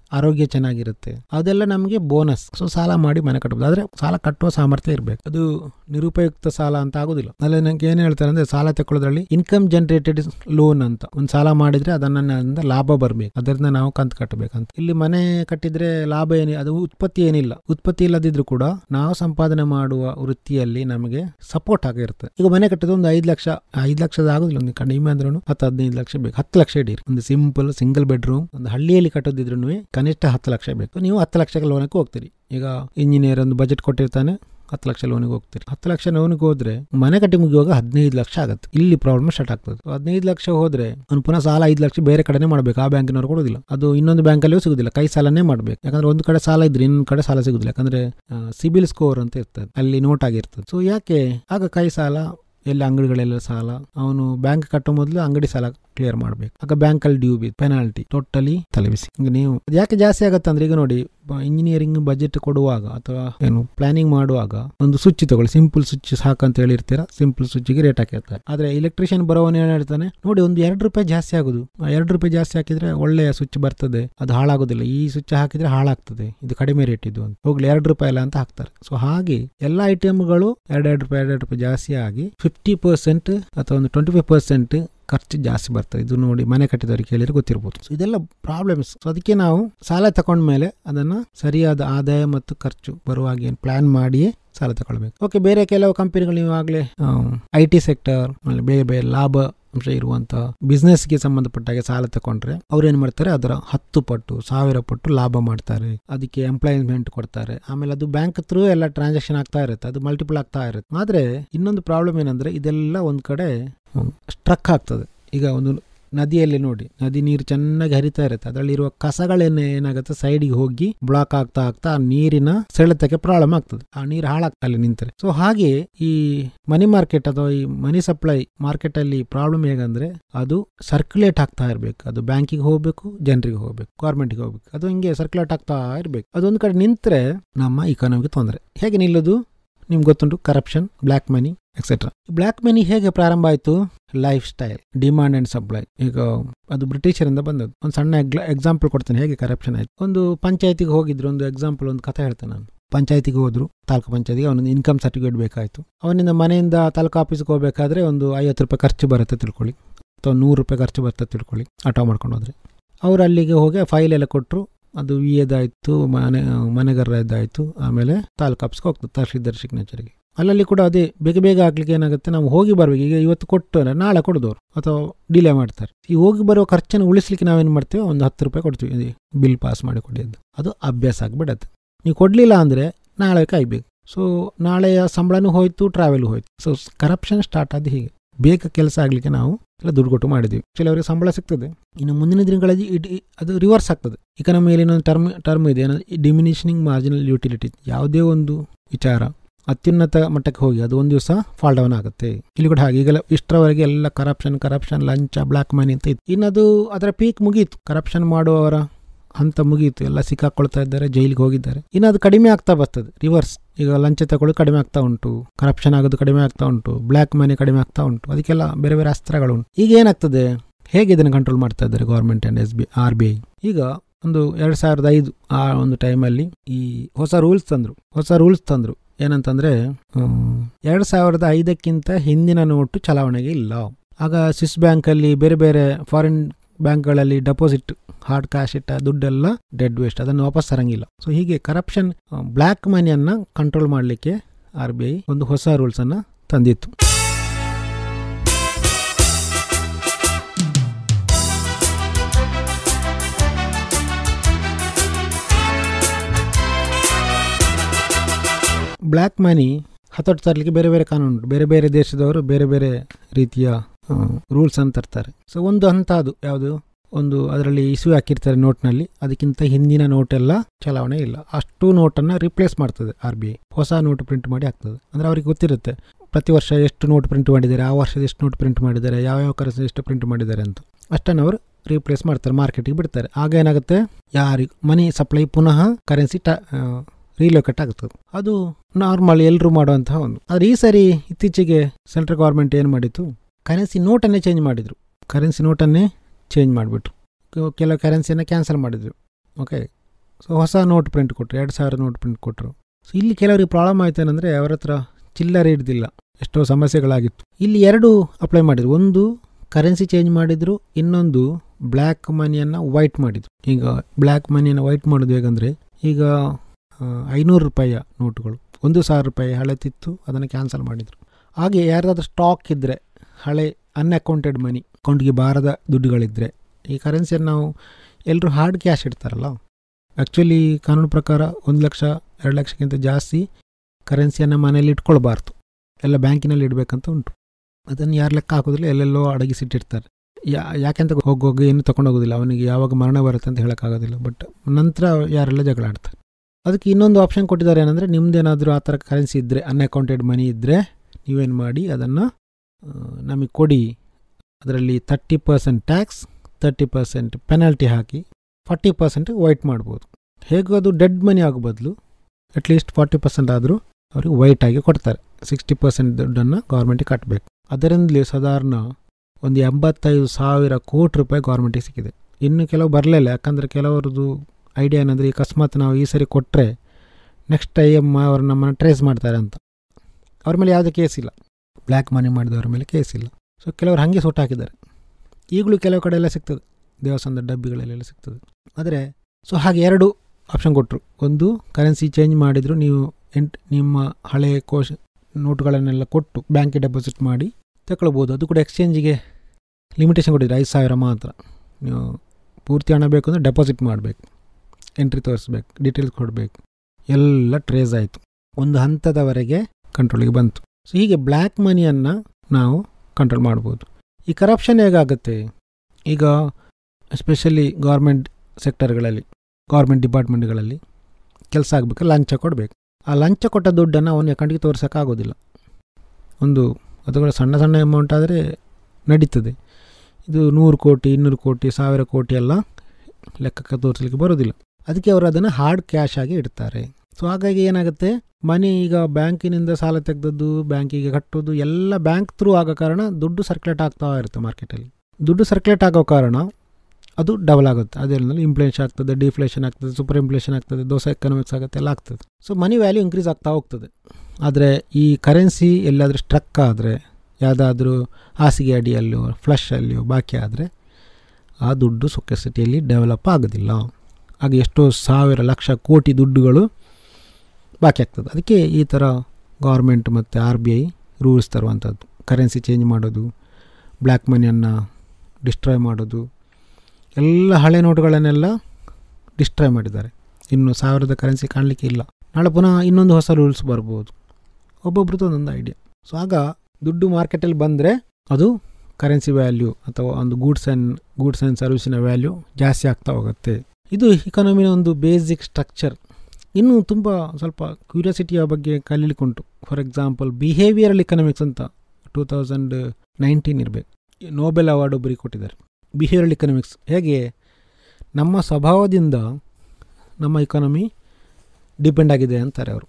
ಆರೋಗ್ಯ ಚೆನ್ನಾಗಿರುತ್ತೆ ಅದೆಲ್ಲ ನಮಗೆ ಬೋನಸ್ ಸೊ ಸಾಲ ಮಾಡಿ ಮನೆ ಕಟ್ಟಬಹುದು ಆದ್ರೆ ಸಾಲ ಕಟ್ಟುವ ಸಾಮರ್ಥ್ಯ ಇರಬೇಕು ಅದು ನಿರುಪಯುಕ್ತ ಸಾಲ ಅಂತ ಆಗೋದಿಲ್ಲ ಅಲ್ಲ ನಂಗೆ ಏನ್ ಹೇಳ್ತಾರೆ ಅಂದ್ರೆ ಸಾಲ ತಗೊಳ್ಳೋದ್ರಲ್ಲಿ ಇನ್ಕಮ್ ಜನರೇಟೆಡ್ ಲೋನ್ ಅಂತ ಒಂದು ಸಾಲ ಮಾಡಿದ್ರೆ ಅದನ್ನ ಲಾಭ ಬರ್ಬೇಕು ಅದರಿಂದ ನಾವು ಕಂತು ಕಟ್ಟಬೇಕಂತ ಇಲ್ಲಿ ಮನೆ ಕಟ್ಟಿದ್ರೆ ಲಾಭ ಏನಿ ಅದು ಉತ್ಪತ್ತಿ ಏನಿಲ್ಲ ಉತ್ಪತ್ತಿ ಇಲ್ಲದಿದ್ರು ಕೂಡ ನಾವು ಸಂಪಾದನೆ ಮಾಡುವ ವೃತ್ತಿಯಲ್ಲಿ ನಮಗೆ ಸಪೋರ್ಟ್ ಆಗಿರುತ್ತೆ ಈಗ ಮನೆ ಕಟ್ಟಿದ್ರೆ ಒಂದು ಐದು ಲಕ್ಷ ಐದು ಲಕ್ಷದ ಆಗೋದಿಲ್ಲ ಒಂದು ಕಡಿಮೆ ಅಂದ್ರೂ ಹತ್ತು ಹದಿನೈದು ಲಕ್ಷ ಬೇಕು ಹತ್ತು ಲಕ್ಷ ಇಡೀರಿ ಒಂದು ಸಿಂಪಲ್ ಸಿಂಗಲ್ ಬೆಡ್ರೂಮ್ ಒಂದು ಹಳ್ಳಿಯಲ್ಲಿ ಕಟ್ಟೋದಿದ್ರು ಕನಿಷ್ಠ ಹತ್ತು ಲಕ್ಷ ಬೇಕು ನೀವು ಹತ್ತು ಲಕ್ಷಕ್ಕೆ ಲೋನಕ್ಕೆ ಹೋಗ್ತೀರಿ ಈಗ ಇಂಜಿನಿಯರ್ ಒಂದು ಬಜೆಟ್ ಕೊಟ್ಟಿರ್ತಾನೆ ಹತ್ತು ಲಕ್ಷ ಲೋನಿಗೆ ಹೋಗ್ತೀರಿ ಹತ್ತು ಲಕ್ಷ ಲೋನಿಗೆ ಹೋದ್ರೆ ಮನೆ ಕಟ್ಟಿ ಮುಗಿಯುವಾಗ ಹದಿನೈದು ಲಕ್ಷ ಆಗುತ್ತೆ ಇಲ್ಲಿ ಪ್ರಾಬ್ಲಮ್ ಸ್ಟಾರ್ಟ್ ಆಗ್ತದೆ ಹದಿನೈದು ಲಕ್ಷ ಹೋದ್ರೆ ಅವ್ನು ಪುನಃ ಸಾಲ ಐದು ಲಕ್ಷ ಬೇರೆ ಕಡೆನೇ ಮಾಡಬೇಕು ಆ ಬ್ಯಾಂಕಿನವ್ರು ಕೊಡೋದಿಲ್ಲ ಅದು ಇನ್ನೊಂದು ಬ್ಯಾಂಕಲ್ಲಿಯೂ ಸಿಗುದಿಲ್ಲ ಕೈ ಸಾಲನೇ ಮಾಡಬೇಕು ಯಾಕಂದ್ರೆ ಒಂದು ಕಡೆ ಸಾಲ ಇದ್ರೆ ಇನ್ನೊಂದು ಕಡೆ ಸಾಲ ಸಿಗುದಿಲ್ಲ ಯಾಕಂದ್ರೆ ಸಿಬಿಲ್ ಸ್ಕೋರ್ ಅಂತ ಇರ್ತದೆ ಅಲ್ಲಿ ನೋಟ್ ಆಗಿರ್ತದೆ ಸೊ ಯಾಕೆ ಆಗ ಕೈ ಸಾಲ ಎಲ್ಲ ಅಂಗಡಿಗಳೆಲ್ಲ ಸಾಲ ಅವನು ಬ್ಯಾಂಕ್ ಕಟ್ಟೋ ಮೊದಲು ಅಂಗಡಿ ಸಾಲ ಕ್ಲಿಯರ್ ಮಾಡಬೇಕು ಆಗ ಬ್ಯಾಂಕಲ್ಲಿ ಡ್ಯೂ ಬಿ ಪೆನಾಲ್ಟಿ ಟೋಟಲಿ ತಲೆಬಿಸಿ ಈಗ ನೀವು ಅದ್ ಯಾಕೆ ಜಾಸ್ತಿ ಆಗತ್ತೆ ಅಂದ್ರೆ ಈಗ ನೋಡಿ ಇಂಜಿನಿಯರಿಂಗ್ ಬಜೆಟ್ ಕೊಡುವಾಗ ಅಥವಾ ಏನು ಪ್ಲಾನಿಂಗ್ ಮಾಡುವಾಗ ಒಂದು ಸ್ವಿಚ್ ತಗೊಳ್ಳಿ ಸಿಂಪಲ್ ಸ್ವಿಚ್ ಸಾಕಂತ ಹೇಳಿರ್ತೀರಾ ಸಿಂಪಲ್ ಸ್ವಿಚ್ಗೆ ರೇಟ್ ಹಾಕಿರ್ತಾರೆ ಆದ್ರೆ ಎಲೆಕ್ಟ್ರಿಷಿಯನ್ ಬರೋವನು ಏನ್ ಹೇಳ್ತಾನೆ ನೋಡಿ ಒಂದು ಎರಡು ರೂಪಾಯಿ ಜಾಸ್ತಿ ಆಗುದು ಆ ಎರಡು ರೂಪಾಯಿ ಜಾಸ್ತಿ ಹಾಕಿದ್ರೆ ಒಳ್ಳೆಯ ಸ್ವಿಚ್ ಬರ್ತದೆ ಅದು ಹಾಳಾಗೋದಿಲ್ಲ ಈ ಸ್ವಿಚ್ ಹಾಕಿದ್ರೆ ಹಾಳಾಗ್ತದೆ ಇದು ಕಡಿಮೆ ರೇಟ್ ಇದು ಅಂತ ಹೋಗ್ಲಿ ಎರಡು ರೂಪಾಯಿ ಅಲ್ಲ ಅಂತ ಹಾಕ್ತಾರೆ ಸೊ ಹಾಗೆ ಎಲ್ಲ ಐಟಮ್ಗಳು ಎರಡೆರಡು ರೂಪಾಯಿ ಎರಡೆರಡು ರೂಪಾಯಿ ಜಾಸ್ತಿ ಆಗಿ ಫಿಫ್ಟಿ ಪರ್ಸೆಂಟ್ ಅಥವಾ ಒಂದು ಟ್ವೆಂಟಿ ಫೈವ್ ಪರ್ಸೆಂಟ್ ಖರ್ಚು ಜಾಸ್ತಿ ಬರ್ತದೆ ಇದು ನೋಡಿ ಮನೆ ಕಟ್ಟಿದವರಿಗೆ ಕೇಳಿದ್ರೆ ಗೊತ್ತಿರ್ಬೋದು ಸೊ ಇದೆಲ್ಲ ಪ್ರಾಬ್ಲಮ್ಸ್ ಸೊ ಅದಕ್ಕೆ ನಾವು ಸಾಲ ತಗೊಂಡ್ಮೇಲೆ ಅದನ್ನ ಸರಿಯಾದ ಆದಾಯ ಮತ್ತು ಖರ್ಚು ಬರುವ ಹಾಗೆ ಪ್ಲಾನ್ ಮಾಡಿಯೇ ಸಾಲ ತಗೊಳ್ಬೇಕು ಓಕೆ ಬೇರೆ ಕೆಲವು ಕಂಪನಿಗಳು ನೀವು ಆಗಲೇ ಐ ಟಿ ಸೆಕ್ಟರ್ ಆಮೇಲೆ ಬೇರೆ ಬೇರೆ ಲಾಭ ಅಂಶ ಇರುವಂತ ಬಿಸ್ನೆಸ್ಗೆ ಸಂಬಂಧಪಟ್ಟಾಗೆ ಸಾಲ ತಗೊಂಡ್ರೆ ಅವ್ರು ಏನ್ ಮಾಡ್ತಾರೆ ಅದರ ಹತ್ತು ಪಟ್ಟು ಸಾವಿರ ಪಟ್ಟು ಲಾಭ ಮಾಡ್ತಾರೆ ಅದಕ್ಕೆ ಎಂಪ್ಲಾಯ್ಮೆಂಟ್ ಕೊಡ್ತಾರೆ ಆಮೇಲೆ ಅದು ಬ್ಯಾಂಕ್ ಥ್ರೂ ಎಲ್ಲ ಟ್ರಾನ್ಸಾಕ್ಷನ್ ಆಗ್ತಾ ಇರುತ್ತೆ ಅದು ಮಲ್ಟಿಪಲ್ ಆಗ್ತಾ ಇರುತ್ತೆ ಆದ್ರೆ ಇನ್ನೊಂದು ಪ್ರಾಬ್ಲಮ್ ಏನಂದ್ರೆ ಇದೆಲ್ಲ ಒಂದ್ ಕಡೆ ಸ್ಟ್ರಕ್ ಆಗ್ತದೆ ಈಗ ಒಂದು ನದಿಯಲ್ಲಿ ನೋಡಿ ನದಿ ನೀರು ಚೆನ್ನಾಗಿ ಹರಿತಾ ಇರುತ್ತೆ ಅದರಲ್ಲಿರುವ ಕಸಗಳೇನು ಏನಾಗುತ್ತೆ ಸೈಡಿಗೆ ಹೋಗಿ ಬ್ಲಾಕ್ ಆಗ್ತಾ ಆಗ್ತಾ ಆ ನೀರಿನ ಸೆಳೆತಕ್ಕೆ ಪ್ರಾಬ್ಲಮ್ ಆಗ್ತದೆ ಆ ನೀರು ಹಾಳಾಗ್ತಾ ಅಲ್ಲಿ ನಿಂತರೆ ಸೊ ಹಾಗೆ ಈ ಮನಿ ಮಾರ್ಕೆಟ್ ಅಥವಾ ಈ ಮನಿ ಸಪ್ಲೈ ಮಾರ್ಕೆಟ್ ಅಲ್ಲಿ ಪ್ರಾಬ್ಲಮ್ ಹೇಗಂದ್ರೆ ಅದು ಸರ್ಕ್ಯುಲೇಟ್ ಆಗ್ತಾ ಇರಬೇಕು ಅದು ಬ್ಯಾಂಕಿಗೆ ಹೋಗ್ಬೇಕು ಜನರಿಗೆ ಹೋಗ್ಬೇಕು ಗೌರ್ಮೆಂಟ್ಗೆ ಹೋಗ್ಬೇಕು ಅದು ಹಿಂಗೆ ಸರ್ಕ್ಯುಲೇಟ್ ಆಗ್ತಾ ಇರಬೇಕು ಅದೊಂದು ಕಡೆ ನಿಂತ್ರೆ ನಮ್ಮ ಇಕಾನಮಿಗೆ ತೊಂದರೆ ಹೇಗೆ ನಿಲ್ಲೋದು ನಿಮ್ಗೆ ಗೊತ್ತುಂಟು corruption black money etcetera black money ಹೇಗೆ ಪ್ರಾರಂಭ ಆಯಿತು lifestyle demand and supply ಈಗ ಅದು ಬ್ರಿಟಿಷರಿಂದ ಬಂದದ್ದು ಒಂದು ಸಣ್ಣ ಎಕ್ಸಾಂಪಲ್ ಕೊಡ್ತೇನೆ ಹೇಗೆ ಕರಪ್ಷನ್ ಆಯ್ತು ಒಂದು ಪಂಚಾಯತಿಗೆ ಹೋಗಿದ್ರು ಒಂದು ಎಕ್ಸಾಂಪಲ್ ಒಂದು ಕಥೆ ಹೇಳ್ತೇನೆ ನಾನು ಪಂಚಾಯತಿಗೆ ಹೋದ್ರು ತಾಲೂಕು ಪಂಚಾಯತಿಗೆ ಅವನೊಂದು ಇನ್ಕಮ್ ಸರ್ಟಿಫಿಕೇಟ್ ಬೇಕಾಯಿತು ಅವನಿಂದ ಮನೆಯಿಂದ ತಾಲೂಕು ಆಫೀಸ್ಗೆ ಹೋಗಬೇಕಾದ್ರೆ ಒಂದು ಐವತ್ತು ರೂಪಾಯಿ ಖರ್ಚು ಬರುತ್ತೆ ತಿಳ್ಕೊಳ್ಳಿ ಅಥವಾ ನೂರು ರೂಪಾಯಿ ಖರ್ಚು ಬರುತ್ತೆ ತಿಳ್ಕೊಳ್ಳಿ ಆಟೋ ಮಾಡ್ಕೊಂಡು ಹೋದ್ರೆ ಅವ್ರು ಅಲ್ಲಿಗೆ ಹೋಗಿ ಫೈಲ್ ಎಲ್ಲ ಕೊಟ್ಟರು ಅದು ವಿ ಎದಾಯಿತು ಮನೆ ಮನೆಗಾರದಾಯಿತು ಆಮೇಲೆ ತಾಲೂಕು ಆಫೀಸ್ಗೆ ಹೋಗ್ತದೆ ತಹಶೀಲ್ದಾರ್ ಸಿಗ್ನೇಚರ್ಗೆ ಅಲ್ಲಲ್ಲಿ ಕೂಡ ಅದೇ ಬೇಗ ಬೇಗ ಆಗ್ಲಿಕ್ಕೆ ಏನಾಗುತ್ತೆ ನಾವು ಹೋಗಿ ಬರ್ಬೇಕು ಈಗ ಇವತ್ತು ಕೊಟ್ಟು ನಾಳೆ ಕೊಡೋದವ್ರು ಅಥವಾ ಡಿಲೇ ಮಾಡ್ತಾರೆ ಈ ಹೋಗಿ ಬರೋ ಖರ್ಚನ್ನು ಉಳಿಸ್ಲಿಕ್ಕೆ ನಾವೇನು ಮಾಡ್ತೀವಿ ಒಂದು ಹತ್ತು ರೂಪಾಯಿ ಕೊಡ್ತೀವಿ ಬಿಲ್ ಪಾಸ್ ಮಾಡಿ ಕೊಡಿ ಅಂತ ಅದು ಅಭ್ಯಾಸ ಆಗಿಬಿಡತ್ತೆ ನೀವು ಕೊಡಲಿಲ್ಲ ಅಂದರೆ ನಾಳೆ ಕಾಯ್ಬೇಕು ಸೊ ನಾಳೆಯ ಸಂಬಳನೂ ಹೋಯ್ತು ಟ್ರಾವೆಲ್ ಹೋಯ್ತು ಸೊ ಕರಪ್ಷನ್ ಸ್ಟಾರ್ಟ್ ಆದ ಹೀಗೆ ಬೇಗ ಕೆಲಸ ಆಗಲಿಕ್ಕೆ ನಾವು ಎಲ್ಲ ದುಡ್ಡು ಕೊಟ್ಟು ಮಾಡಿದ್ದೀವಿ ಕೆಲವರಿಗೆ ಸಂಬಳ ಸಿಗ್ತದೆ ಇನ್ನು ಮುಂದಿನ ದಿನಗಳಲ್ಲಿ ಇಡೀ ಅದು ರಿವರ್ಸ್ ಆಗ್ತದೆ ಈಗ ನಮ್ಮ ಮೇಲೆ ಇನ್ನೊಂದು ಟರ್ಮ್ ಟರ್ಮ್ ಇದೆ ಡಿಮಿನಿಷನಿಂಗ್ ಮಾರ್ಜಿನಲ್ ಯುಟಿಲಿಟಿ ಯಾವುದೇ ಒಂದು ವಿಚಾರ ಅತ್ಯುನ್ನತ ಮಟ್ಟಕ್ಕೆ ಹೋಗಿ ಅದು ಒಂದು ದಿವಸ ಫಾಲ್ ಡೌನ್ ಆಗುತ್ತೆ ಇಲ್ಲಿ ಕೂಡ ಹಾಗೆ ಈಗೆಲ್ಲ ಇಷ್ಟರವರೆಗೆ ಎಲ್ಲ ಕರಪ್ಷನ್ ಕರಪ್ಷನ್ ಲಂಚ ಬ್ಲ್ಯಾಕ್ ಮನಿ ಅಂತ ಇತ್ತು ಇನ್ನದು ಅದರ ಪೀಕ್ ಮುಗೀತು ಕರಪ್ಷನ್ ಮಾಡುವವರ ಹಂತ ಮುಗೀತು ಎಲ್ಲ ಸಿಕ್ಕಾಕೊಳ್ತಾ ಇದ್ದಾರೆ ಜೈಲಿಗೆ ಹೋಗಿದ್ದಾರೆ ಇನ್ನು ಅದು ಕಡಿಮೆ ಆಗ್ತಾ ಬರ್ತದೆ ರಿವರ್ಸ್ ಈಗ ಲಂಚ ತಗೊಳ್ಳೋದು ಕಡಿಮೆ ಆಗ್ತಾ ಉಂಟು ಕರಪ್ಷನ್ ಆಗೋದು ಕಡಿಮೆ ಆಗ್ತಾ ಉಂಟು ಬ್ಲ್ಯಾಕ್ ಮನಿ ಕಡಿಮೆ ಆಗ್ತಾ ಉಂಟು ಅದಕ್ಕೆಲ್ಲ ಬೇರೆ ಬೇರೆ ಅಸ್ತ್ರಗಳು ಉಂಟು ಈಗ ಏನಾಗ್ತದೆ ಹೇಗೆ ಇದನ್ನು ಕಂಟ್ರೋಲ್ ಮಾಡ್ತಾ ಇದ್ದಾರೆ government and S B R B I ಈಗ ಒಂದು ಎರಡು ಸಾವಿರದ ಐದು ಆ ಒಂದು ಟೈಮಲ್ಲಿ ಈ ಹೊಸ ರೂಲ್ಸ್ ತಂದರು ಹೊಸ ರೂಲ್ಸ್ ತಂದರು ಏನಂತಂದ್ರೆ ಎರಡು ಸಾವಿರದ ಐದಕ್ಕಿಂತ ಹಿಂದಿನ ನೋಟು ಚಲಾವಣೆಗೆ ಇಲ್ಲ ಆಗ ಸ್ವಿಸ್ ಬ್ಯಾಂಕಲ್ಲಿ ಬೇರೆ ಬೇರೆ ಫಾರಿನ್ ಬ್ಯಾಂಕ್ಗಳಲ್ಲಿ ಡೆಪಾಸಿಟ್ ಹಾರ್ಡ್ ಕ್ಯಾಶ್ ಇಟ್ಟ ದುಡ್ಡೆಲ್ಲ ಡೆಡ್ ವೇಸ್ಟ್ ಅದನ್ನು ವಾಪಸ್ ತರಂಗಿಲ್ಲ ಸೊ ಹೀಗೆ ಕರಪ್ಷನ್ ಬ್ಲ್ಯಾಕ್ ಮನಿಯನ್ನ ಕಂಟ್ರೋಲ್ ಮಾಡಲಿಕ್ಕೆ ಆರ್ ಬಿ ಐ ಒಂದು ಹೊಸ ರೂಲ್ಸ್ ಅನ್ನ ತಂದಿತ್ತು ಬ್ಲ್ಯಾಕ್ ಮನಿ ಹತೋಟಿ ತರಲಿಕ್ಕೆ ಬೇರೆ ಬೇರೆ ಕಾನೂನು ಉಂಟು ಬೇರೆ ಬೇರೆ ದೇಶದವರು ಬೇರೆ ಬೇರೆ ರೀತಿಯ ರೂಲ್ಸ್ ಅನ್ನು ತರ್ತಾರೆ ಸೊ ಒಂದು ಹಂತ ಅದು ಯಾವುದು ಒಂದು ಅದರಲ್ಲಿ ಇಸ್ವಿ ಹಾಕಿರ್ತಾರೆ ನೋಟ್ನಲ್ಲಿ ಅದಕ್ಕಿಂತ ಹಿಂದಿನ ನೋಟ್ ಎಲ್ಲ ಚಲಾವಣೆ ಇಲ್ಲ ಅಷ್ಟು ನೋಟನ್ನು ರಿಪ್ಲೇಸ್ ಮಾಡ್ತದೆ ಆರ್ ಬಿ ಐ ಹೊಸ ನೋಟ್ ಪ್ರಿಂಟ್ ಮಾಡಿ ಹಾಕ್ತದೆ ಅಂದರೆ ಅವ್ರಿಗೆ ಗೊತ್ತಿರುತ್ತೆ ಪ್ರತಿ ವರ್ಷ ಎಷ್ಟು ನೋಟ್ ಪ್ರಿಂಟ್ ಮಾಡಿದ್ದಾರೆ ಆ ವರ್ಷದ ಎಷ್ಟು ನೋಟ್ ಪ್ರಿಂಟ್ ಮಾಡಿದ್ದಾರೆ ಯಾವ್ಯಾವ ಕರೆನ್ಸಿ ಎಷ್ಟು ಪ್ರಿಂಟ್ ಮಾಡಿದ್ದಾರೆ ಅಂತ ಅಷ್ಟನ್ನು ಅವರು ರೀಪ್ಲೇಸ್ ಮಾಡ್ತಾರೆ ಮಾರ್ಕೆಟಿಗೆ ಬಿಡ್ತಾರೆ ಆಗ ಏನಾಗುತ್ತೆ ಯಾರಿಗೆ ಮನಿ ಸಪ್ಲೈ ಪುನಃ ಕರೆನ್ಸಿ ಟ ರೀಲೊಕೇಟ್ ಆಗ್ತದೆ ಅದು ನಾರ್ಮಲ್ ಎಲ್ಲರೂ ಮಾಡುವಂತಹ ಒಂದು ಆದರೆ ಈ ಸರಿ ಇತ್ತೀಚೆಗೆ ಸೆಂಟ್ರಲ್ ಗೌರ್ಮೆಂಟ್ ಏನು ಮಾಡಿತ್ತು ಕರೆನ್ಸಿ ನೋಟನ್ನೇ ಚೇಂಜ್ ಮಾಡಿದರು ಕರೆನ್ಸಿ ನೋಟನ್ನೇ ಚೇಂಜ್ ಮಾಡಿಬಿಟ್ರು ಕೆಲವು ಕರೆನ್ಸಿಯನ್ನು ಕ್ಯಾನ್ಸಲ್ ಮಾಡಿದ್ರು ಓಕೆ ಸೊ ಹೊಸ ನೋಟ್ ಪ್ರಿಂಟ್ ಕೊಟ್ಟರು ಎರಡು ಸಾವಿರ ನೋಟ್ ಪ್ರಿಂಟ್ ಕೊಟ್ಟರು ಸೊ ಇಲ್ಲಿ ಕೆಲವರಿಗೆ ಪ್ರಾಬ್ಲಮ್ ಆಯ್ತು ಏನಂದರೆ ಅವರ ಹತ್ರ ಚಿಲ್ಲರೆ ಹಿಡ್ದಿಲ್ಲ ಎಷ್ಟೋ ಸಮಸ್ಯೆಗಳಾಗಿತ್ತು ಇಲ್ಲಿ ಎರಡು ಅಪ್ಲೈ ಮಾಡಿದ್ರು ಒಂದು ಕರೆನ್ಸಿ ಚೇಂಜ್ ಮಾಡಿದ್ರು ಇನ್ನೊಂದು ಬ್ಲ್ಯಾಕ್ ಮನಿಯನ್ನು ವೈಟ್ ಮಾಡಿದ್ರು ಈಗ ಬ್ಲ್ಯಾಕ್ ಮನಿಯನ್ನು ವೈಟ್ ಮಾಡೋದು ಹೇಗಂದರೆ ಈಗ ಐನೂರು ರೂಪಾಯಿಯ ನೋಟುಗಳು ಒಂದು ಸಾವಿರ ರೂಪಾಯಿ ಹಳೆತಿತ್ತು ಅದನ್ನು ಕ್ಯಾನ್ಸಲ್ ಮಾಡಿದರು ಹಾಗೆ ಯಾರ್ದಾದ್ರೂ ಸ್ಟಾಕ್ ಇದ್ದರೆ ಹಳೆ ಅನ್ಅಕೌಂಟೆಡ್ ಮನಿ ಅಕೌಂಟ್ಗೆ ಬಾರದ ದುಡ್ಡುಗಳಿದ್ದರೆ ಈ ಕರೆನ್ಸಿಯನ್ನು ನಾವು ಎಲ್ಲರೂ ಹಾರ್ಡ್ ಕ್ಯಾಶ್ ಇಡ್ತಾರಲ್ಲ ಆ್ಯಕ್ಚುಲಿ ಕಾನೂನು ಪ್ರಕಾರ ಒಂದು ಲಕ್ಷ ಎರಡು ಲಕ್ಷಕ್ಕಿಂತ ಜಾಸ್ತಿ ಕರೆನ್ಸಿಯನ್ನು ಮನೇಲಿ ಇಟ್ಕೊಳ್ಬಾರ್ದು ಎಲ್ಲ ಬ್ಯಾಂಕಿನಲ್ಲಿ ಇಡಬೇಕಂತ ಉಂಟು ಅದನ್ನು ಯಾರು ಲೆಕ್ಕ ಹಾಕೋದಿಲ್ಲ ಎಲ್ಲೆಲ್ಲೋ ಅಡಗಿಸಿಟ್ಟಿರ್ತಾರೆ ಯಾ ಯಾಕೆಂತ ಹೋಗೋಗಿ ಏನು ತೊಗೊಂಡೋಗೋದಿಲ್ಲ ಅವನಿಗೆ ಯಾವಾಗ ಮರಣ ಬರುತ್ತೆ ಅಂತ ಹೇಳೋಕ್ಕಾಗೋದಿಲ್ಲ ಬಟ್ ನಂತರ ಯಾರೆಲ್ಲ ಜಗಳ ಆಡ್ತಾರೆ ಅದಕ್ಕೆ ಇನ್ನೊಂದು ಆಪ್ಷನ್ ಕೊಟ್ಟಿದ್ದಾರೆ ಏನಂದರೆ ನಿಮ್ದೇನಾದರೂ ಆ ಥರ ಕರೆನ್ಸಿ ಇದ್ದರೆ ಅನ್ಅಕೌಂಟೆಡ್ ಮನಿ ಇದ್ದರೆ ನೀವೇನು ಮಾಡಿ ಅದನ್ನು ನಮಗೆ ಕೊಡಿ ಅದರಲ್ಲಿ thirty percent tax thirty percent penalty ಹಾಕಿ ಫಾರ್ಟಿ ಪರ್ಸೆಂಟ್ ವೈಟ್ ಮಾಡ್ಬೋದು ಹೇಗೂ ಅದು ಡೆಡ್ ಮನಿ ಆಗೋ ಬದಲು ಅಟ್ಲೀಸ್ಟ್ ಫಾರ್ಟಿ ಪರ್ಸೆಂಟ್ ಆದರೂ ಅವ್ರಿಗೆ ವೈಟ್ ಆಗಿ ಕೊಡ್ತಾರೆ ಸಿಕ್ಸ್ಟಿ ಪರ್ಸೆಂಟ್ ದುಡ್ಡನ್ನು ಗೌರ್ಮೆಂಟಿಗೆ ಕಟ್ಟಬೇಕು ಅದರಿಂದಲೇ ಸಾಧಾರಣ ಒಂದು ಎಂಬತ್ತೈದು ಸಾವಿರ ಕೋಟಿ ರೂಪಾಯಿ ಗೌರ್ಮೆಂಟಿಗೆ ಸಿಕ್ಕಿದೆ ಇನ್ನು ಕೆಲವು ಬರಲಿಲ್ಲ ಯಾಕಂದರೆ ಕೆಲವರದ್ದು ಐಡಿಯಾ ಏನಂದರೆ ಅಕಸ್ಮಾತ್ ನಾವು ಈ ಸರಿ ಕೊಟ್ಟರೆ ನೆಕ್ಸ್ಟ್ ಟೈಮ್ ಅವರು ನಮ್ಮನ್ನು ಟ್ರೇಸ್ ಮಾಡ್ತಾರೆ ಅಂತ ಅವ್ರ ಮೇಲೆ ಯಾವುದೇ ಕೇಸ್ ಇಲ್ಲ ಬ್ಲ್ಯಾಕ್ ಮನಿ ಮಾಡಿದವ್ರ ಮೇಲೆ ಕೇಸ್ ಇಲ್ಲ ಸೊ ಕೆಲವರು ಹಾಗೆ ಸುಟ್ಟು ಹಾಕಿದ್ದಾರೆ ಈಗಲೂ ಕೆಲವು ಕಡೆ ಎಲ್ಲ ಸಿಗ್ತದೆ ದೇವಸ್ಥಾನದ ಡಬ್ಬಿಗಳಲ್ಲೆಲ್ಲ ಸಿಗ್ತದೆ ಆದರೆ ಸೊ ಹಾಗೆ ಎರಡು ಆಪ್ಷನ್ ಕೊಟ್ಟರು ಒಂದು ಕರೆನ್ಸಿ ಚೇಂಜ್ ಮಾಡಿದ್ರು ನೀವು ಎಂಟ್ ನಿಮ್ಮ ಹಳೆಯ ಕೋಶ ನೋಟುಗಳನ್ನೆಲ್ಲ ಕೊಟ್ಟು ಬ್ಯಾಂಕಿಗೆ ಡೆಪಾಸಿಟ್ ಮಾಡಿ ತಗೊಳ್ಬೋದು ಅದು ಕೂಡ ಎಕ್ಸ್ಚೇಂಜಿಗೆ ಲಿಮಿಟೇಷನ್ ಕೊಟ್ಟಿದ್ರು ಐದು ಸಾವಿರ ಮಾತ್ರ ನೀವು ಪೂರ್ತಿ ಹಣ ಬೇಕು ಅಂದರೆ ಡೆಪಾಸಿಟ್ ಮಾಡಬೇಕು ಎಂಟ್ರಿ ತೋರಿಸ್ಬೇಕು ಡೀಟೇಲ್ಸ್ ಕೊಡಬೇಕು ಎಲ್ಲ ಟ್ರೇಸ್ ಆಯಿತು ಒಂದು ಹಂತದವರೆಗೆ ಕಂಟ್ರೋಲಿಗೆ ಬಂತು ಸೊ ಹೀಗೆ ಬ್ಲ್ಯಾಕ್ ಮನಿಯನ್ನು ನಾವು ಕಂಟ್ರೋಲ್ ಮಾಡ್ಬೋದು ಈ ಕರಪ್ಷನ್ ಹೇಗಾಗುತ್ತೆ ಈಗ ಎಸ್ಪೆಷಲಿ ಗೌರ್ಮೆಂಟ್ ಸೆಕ್ಟರ್ಗಳಲ್ಲಿ ಗೌರ್ಮೆಂಟ್ ಡಿಪಾರ್ಟ್ಮೆಂಟ್ಗಳಲ್ಲಿ ಕೆಲಸ ಆಗಬೇಕು ಲಂಚ ಕೊಡಬೇಕು ಆ ಲಂಚ ಕೊಟ್ಟ ದುಡ್ಡನ್ನು ಅವನ ಅಕೌಂಟಿಗೆ ತೋರ್ಸೋಕ್ಕಾಗೋದಿಲ್ಲ ಒಂದು ಅದು ಕೂಡ ಸಣ್ಣ ಸಣ್ಣ ಅಮೌಂಟ್ ಆದರೆ ನಡೀತದೆ ಇದು ನೂರು ಕೋಟಿ ಇನ್ನೂರು ಕೋಟಿ ಸಾವಿರ ಕೋಟಿ ಎಲ್ಲ ಲೆಕ್ಕಕ್ಕೆ ತೋರಿಸಲಿಕ್ಕೆ ಬರೋದಿಲ್ಲ ಅದಕ್ಕೆ ಅವರು ಅದನ್ನು ಹಾರ್ಡ್ ಕ್ಯಾಶ್ ಆಗಿ ಇಡ್ತಾರೆ ಸೊ ಹಾಗಾಗಿ ಏನಾಗುತ್ತೆ ಮನಿ ಈಗ ಬ್ಯಾಂಕಿನಿಂದ ಸಾಲ ತೆಗೆದದ್ದು ಬ್ಯಾಂಕಿಗೆ ಕಟ್ಟೋದು ಎಲ್ಲ ಬ್ಯಾಂಕ್ ಥ್ರೂ ಆಗೋ ಕಾರಣ ದುಡ್ಡು ಸರ್ಕ್ಯುಲೇಟ್ ಆಗ್ತಾ ಇರುತ್ತೆ ಮಾರ್ಕೆಟಲ್ಲಿ ದುಡ್ಡು ಸರ್ಕ್ಯುಲೇಟ್ ಆಗೋ ಕಾರಣ ಅದು ಡಬಲ್ ಆಗುತ್ತೆ ಅದೇನಲ್ಲಿ ಇಂಪ್ಲೇಷನ್ ಆಗ್ತದೆ ಡಿಫ್ಲೇಷನ್ ಆಗ್ತದೆ ಸೂಪರ್ ಇಂಪ್ಲೇಷನ್ ಆಗ್ತದೆ ದೋಸೆ ಎಕನಾಮಿಕ್ಸ್ ಆಗುತ್ತೆ ಎಲ್ಲ ಆಗ್ತದೆ ಸೊ ಮನಿ ವ್ಯಾಲ್ಯೂ ಇನ್ಕ್ರೀಸ್ ಆಗ್ತಾ ಹೋಗ್ತದೆ ಆದರೆ ಈ ಕರೆನ್ಸಿ ಎಲ್ಲಾದರೂ ಸ್ಟ್ರಕ್ ಆದರೆ ಯಾವುದಾದ್ರೂ ಹಾಸಿಗೆ ಅಡಿಯಲ್ಲೋ ಫ್ಲಶಲ್ಲಿಯೋ ಬಾಕಿ ಆದರೆ ಆ ದುಡ್ಡು ಸೊಕ್ಕೆಸಿಟಿಯಲ್ಲಿ ಡೆವಲಪ್ ಆಗೋದಿಲ್ಲ ಹಾಗೆ ಎಷ್ಟೋ ಸಾವಿರ ಲಕ್ಷ ಕೋಟಿ ದುಡ್ಡುಗಳು ಬಾಕಿ ಆಗ್ತದೆ ಅದಕ್ಕೆ ಈ ಥರ ಗೌರ್ಮೆಂಟ್ ಮತ್ತು ಆರ್ ಬಿ ಐ ರೂಲ್ಸ್ ತರುವಂಥದ್ದು ಕರೆನ್ಸಿ ಚೇಂಜ್ ಮಾಡೋದು ಬ್ಲ್ಯಾಕ್ ಮನಿಯನ್ನು ಡಿಸ್ಟ್ರಾಯ್ ಮಾಡೋದು ಎಲ್ಲ ಹಳೆ ನೋಟುಗಳನ್ನೆಲ್ಲ ಡಿಸ್ಟ್ರಾಯ್ ಮಾಡಿದ್ದಾರೆ ಇನ್ನು ಸಾವಿರದ ಕರೆನ್ಸಿ ಕಾಣಲಿಕ್ಕೆ ಇಲ್ಲ ನಾಳೆ ಪುನಃ ಇನ್ನೊಂದು ಹೊಸ ರೂಲ್ಸ್ ಬರ್ಬೋದು ಒಬ್ಬೊಬ್ರದ್ದು ಒಂದೊಂದು ಐಡಿಯಾ ಸೊ ಆಗ ದುಡ್ಡು ಮಾರ್ಕೆಟಲ್ಲಿ ಬಂದರೆ ಅದು ಕರೆನ್ಸಿ ವ್ಯಾಲ್ಯೂ ಅಥವಾ ಒಂದು ಗೂಡ್ಸ್ ಆ್ಯಂಡ್ ಗೂಡ್ಸ್ ಆ್ಯಂಡ್ ಸರ್ವಿಸಿನ ವ್ಯಾಲ್ಯೂ ಜಾಸ್ತಿ ಆಗ್ತಾ ಹೋಗುತ್ತೆ ಇದು ಇಕಾನಮಿನ ಒಂದು ಬೇಸಿಕ್ ಸ್ಟ್ರಕ್ಚರ್ ಇನ್ನೂ ತುಂಬ ಸ್ವಲ್ಪ ಕ್ಯೂರಿಯಾಸಿಟಿಯ ಬಗ್ಗೆ ಕಲೀಲಿಕ್ಕುಂಟು ಫಾರ್ ಎಕ್ಸಾಂಪಲ್ ಬಿಹೇವಿಯರಲ್ ಇಕನಾಮಿಕ್ಸ್ ಅಂತ ಟೂ ತೌಸಂಡ್ ನೈನ್ಟೀನ್ ಇರಬೇಕು ನೋಬೆಲ್ ಅವಾರ್ಡ್ ಒಬ್ಬರಿಗೆ ಕೊಟ್ಟಿದ್ದಾರೆ ಬಿಹೇವಿಯರಲ್ ಇಕನಾಮಿಕ್ಸ್ ಹೇಗೆ ನಮ್ಮ ಸ್ವಭಾವದಿಂದ ನಮ್ಮ ಇಕಾನಮಿ ಡಿಪೆಂಡ್ ಆಗಿದೆ ಅಂತಾರೆ ಅವರು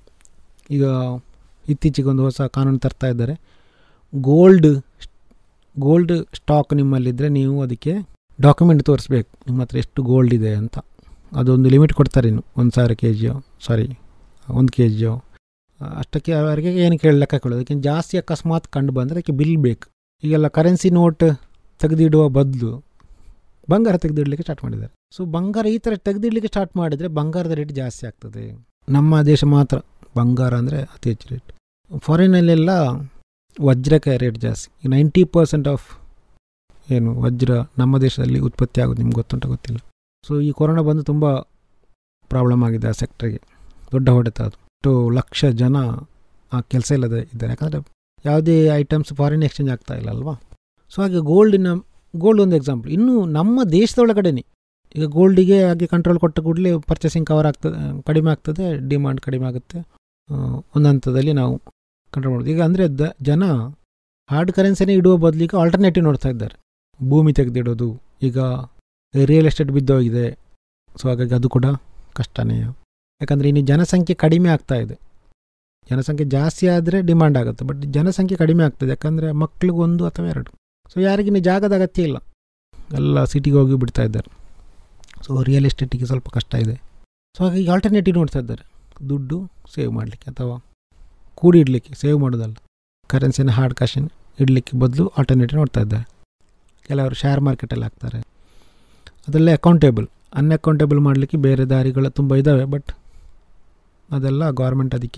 ಈಗ ಇತ್ತೀಚೆಗೆ ಒಂದು ಹೊಸ ಕಾನೂನು ತರ್ತಾ ಇದ್ದಾರೆ ಗೋಲ್ಡ್ ಗೋಲ್ಡ್ ಸ್ಟಾಕ್ ನಿಮ್ಮಲ್ಲಿದ್ದರೆ ನೀವು ಅದಕ್ಕೆ ಡಾಕ್ಯುಮೆಂಟ್ ತೋರಿಸ್ಬೇಕು ನಿಮ್ಮ ಹತ್ರ ಎಷ್ಟು ಗೋಲ್ಡ್ ಇದೆ ಅಂತ ಅದೊಂದು ಲಿಮಿಟ್ ಕೊಡ್ತಾರೆ ಇನ್ನು ಒಂದು ಸಾವಿರ ಕೆ ಜಿಯೋ ಸಾರಿ ಒಂದು ಕೆ ಜಿಯೋ ಅಷ್ಟಕ್ಕೆ ಅವರಿಗೆ ಏನು ಕೇಳಿ ಲೆಕ್ಕ ಕೇಳೋದು ಅದಕ್ಕೆ ಜಾಸ್ತಿ ಅಕಸ್ಮಾತ್ ಕಂಡು ಬಂದರೆ ಅದಕ್ಕೆ ಬಿಲ್ ಬೇಕು ಈಗೆಲ್ಲ ಕರೆನ್ಸಿ ನೋಟ್ ತೆಗೆದಿಡುವ ಬದಲು ಬಂಗಾರ ತೆಗೆದಿಡಲಿಕ್ಕೆ ಸ್ಟಾರ್ಟ್ ಮಾಡಿದ್ದಾರೆ ಸೊ ಬಂಗಾರ ಈ ಥರ ತೆಗೆದಿಡಲಿಕ್ಕೆ ಸ್ಟಾರ್ಟ್ ಮಾಡಿದರೆ ಬಂಗಾರದ ರೇಟ್ ಜಾಸ್ತಿ ಆಗ್ತದೆ ನಮ್ಮ ದೇಶ ಮಾತ್ರ ಬಂಗಾರ ಅಂದರೆ ಅತಿ ಹೆಚ್ಚು ರೇಟ್ ಫಾರಿನಲ್ಲೆಲ್ಲ ವಜ್ರಕ್ಕೆ ರೇಟ್ ಜಾಸ್ತಿ ನೈಂಟಿ ಪರ್ಸೆಂಟ್ ಆಫ್ ಏನು ವಜ್ರ ನಮ್ಮ ದೇಶದಲ್ಲಿ ಉತ್ಪತ್ತಿ ಆಗೋದು ನಿಮ್ಗೆ ಗೊತ್ತುಂಟ ಗೊತ್ತಿಲ್ಲ ಸೊ ಈ ಕೊರೋನಾ ಬಂದು ತುಂಬ ಪ್ರಾಬ್ಲಮ್ ಆಗಿದೆ ಆ ಸೆಕ್ಟ್ರಿಗೆ ದೊಡ್ಡ ಹೊಡೆತ ಅದು ಎಷ್ಟು ಲಕ್ಷ ಜನ ಆ ಕೆಲಸ ಇಲ್ಲದೆ ಇದ್ದಾರೆ ಯಾಕಂದರೆ ಯಾವುದೇ ಐಟಮ್ಸ್ ಫಾರಿನ್ ಎಕ್ಸ್ಚೇಂಜ್ ಆಗ್ತಾ ಇಲ್ಲ ಅಲ್ವಾ ಸೊ ಹಾಗೆ ಗೋಲ್ಡಿನ ಗೋಲ್ಡ್ ಒಂದು ಎಕ್ಸಾಂಪಲ್ ಇನ್ನು ನಮ್ಮ ದೇಶದೊಳಗಡೆನೆ ಈಗ ಗೋಲ್ಡಿಗೆ ಹಾಗೆ ಕಂಟ್ರೋಲ್ ಕೊಟ್ಟ ಕೂಡಲೇ ಪರ್ಚೇಸಿಂಗ್ ಕವರ್ ಆಗ್ತದೆ ಕಡಿಮೆ ಆಗ್ತದೆ ಡಿಮಾಂಡ್ ಕಡಿಮೆ ಆಗುತ್ತೆ ಒಂದು ಹಂತದಲ್ಲಿ ನಾವು ಕಂಟ್ರೋಲ್ ಮಾಡೋದು ಈಗ ಅಂದರೆ ದ ಜನ ಹಾರ್ಡ್ ಕರೆನ್ಸಿನೇ ಇಡುವ ಬದಲಿಗೆ ಆಲ್ಟರ್ನೇಟಿವ್ ನೋಡ್ತಾ ಇದ್ದಾರೆ ಭೂಮಿ ತೆಗೆದಿಡೋದು ಈಗ ರಿಯಲ್ ಎಸ್ಟೇಟ್ ಬಿದ್ದೋಗಿದೆ ಸೊ ಹಾಗಾಗಿ ಅದು ಕೂಡ ಕಷ್ಟನೇ ಯಾಕಂದರೆ ಇನ್ನು ಜನಸಂಖ್ಯೆ ಕಡಿಮೆ ಆಗ್ತಾ ಇದೆ ಜನಸಂಖ್ಯೆ ಜಾಸ್ತಿ ಆದರೆ ಡಿಮಾಂಡ್ ಆಗುತ್ತೆ ಬಟ್ ಜನಸಂಖ್ಯೆ ಕಡಿಮೆ ಆಗ್ತದೆ ಯಾಕಂದರೆ ಮಕ್ಳಿಗೆ ಒಂದು ಅಥವಾ ಎರಡು ಸೊ ಯಾರಿಗಿನ್ನು ಜಾಗದ ಅಗತ್ಯ ಇಲ್ಲ ಎಲ್ಲ ಸಿಟಿಗೆ ಹೋಗಿ ಬಿಡ್ತಾ ಇದ್ದಾರೆ ಸೊ ರಿಯಲ್ ಎಸ್ಟೇಟಿಗೆ ಸ್ವಲ್ಪ ಕಷ್ಟ ಇದೆ ಸೊ ಹಾಗಾಗಿ ಆಲ್ಟರ್ನೇಟಿವ್ ನೋಡ್ತಾ ಇದ್ದಾರೆ ದುಡ್ಡು ಸೇವ್ ಮಾಡಲಿಕ್ಕೆ ಅಥವಾ ಕೂಡಿ ಇಡಲಿಕ್ಕೆ ಸೇವ್ ಮಾಡೋದಲ್ಲ ಕರೆನ್ಸಿನ ಹಾರ್ಡ್ ಕ್ಯಾಶನ್ ಇಡಲಿಕ್ಕೆ ಬದಲು ಆಲ್ಟರ್ನೇಟಿವ್ ನೋಡ್ತಾ ಇದ್ದಾರೆ ಕೆಲವರು ಶೇರ್ ಮಾರ್ಕೆಟಲ್ಲಿ ಹಾಕ್ತಾರೆ ಅದರಲ್ಲೇ ಅಕೌಂಟೇಬಲ್ ಅನ್ಅಕೌಂಟೇಬಲ್ ಮಾಡಲಿಕ್ಕೆ ಬೇರೆ ದಾರಿಗಳು ತುಂಬ ಇದ್ದಾವೆ ಬಟ್ ಅದೆಲ್ಲ ಗೌರ್ಮೆಂಟ್ ಅದಕ್ಕೆ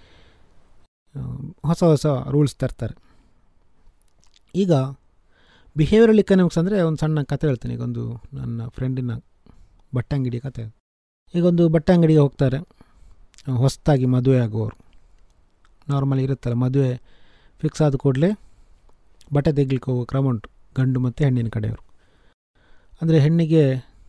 ಆ, ಹೊಸ ಹೊಸ ರೂಲ್ಸ್ ತರ್ತಾರೆ ಈಗ ಬಿಹೇವಿಯರಲ್ ಇಕನಾಮಿಕ್ಸ್ ಅಂದರೆ ಒಂದು ಸಣ್ಣ ಕತೆ ಹೇಳ್ತೀನಿ ಈಗ ಒಂದು ನನ್ನ ಫ್ರೆಂಡಿನ ಬಟ್ಟೆ ಅಂಗಡಿ ಕತೆ ಈಗ ಒಂದು ಬಟ್ಟೆ ಅಂಗಡಿಗೆ ಹೋಗ್ತಾರೆ ಹೊಸದಾಗಿ ಮದುವೆ ಆಗುವವರು ನಾರ್ಮಲಿ ಇರುತ್ತಲ್ಲ ಮದುವೆ ಫಿಕ್ಸ್ ಆದ ಕೂಡಲೇ ಬಟ್ಟೆ ತೆಗಿಲಿಕ್ಕೆ ಹೋಗೋ ಕ್ರಮ ಉಂಟು ಗಂಡು ಮತ್ತು ಹೆಣ್ಣಿನ ಕಡೆಯವರು ಅಂದರೆ ಹೆಣ್ಣಿಗೆ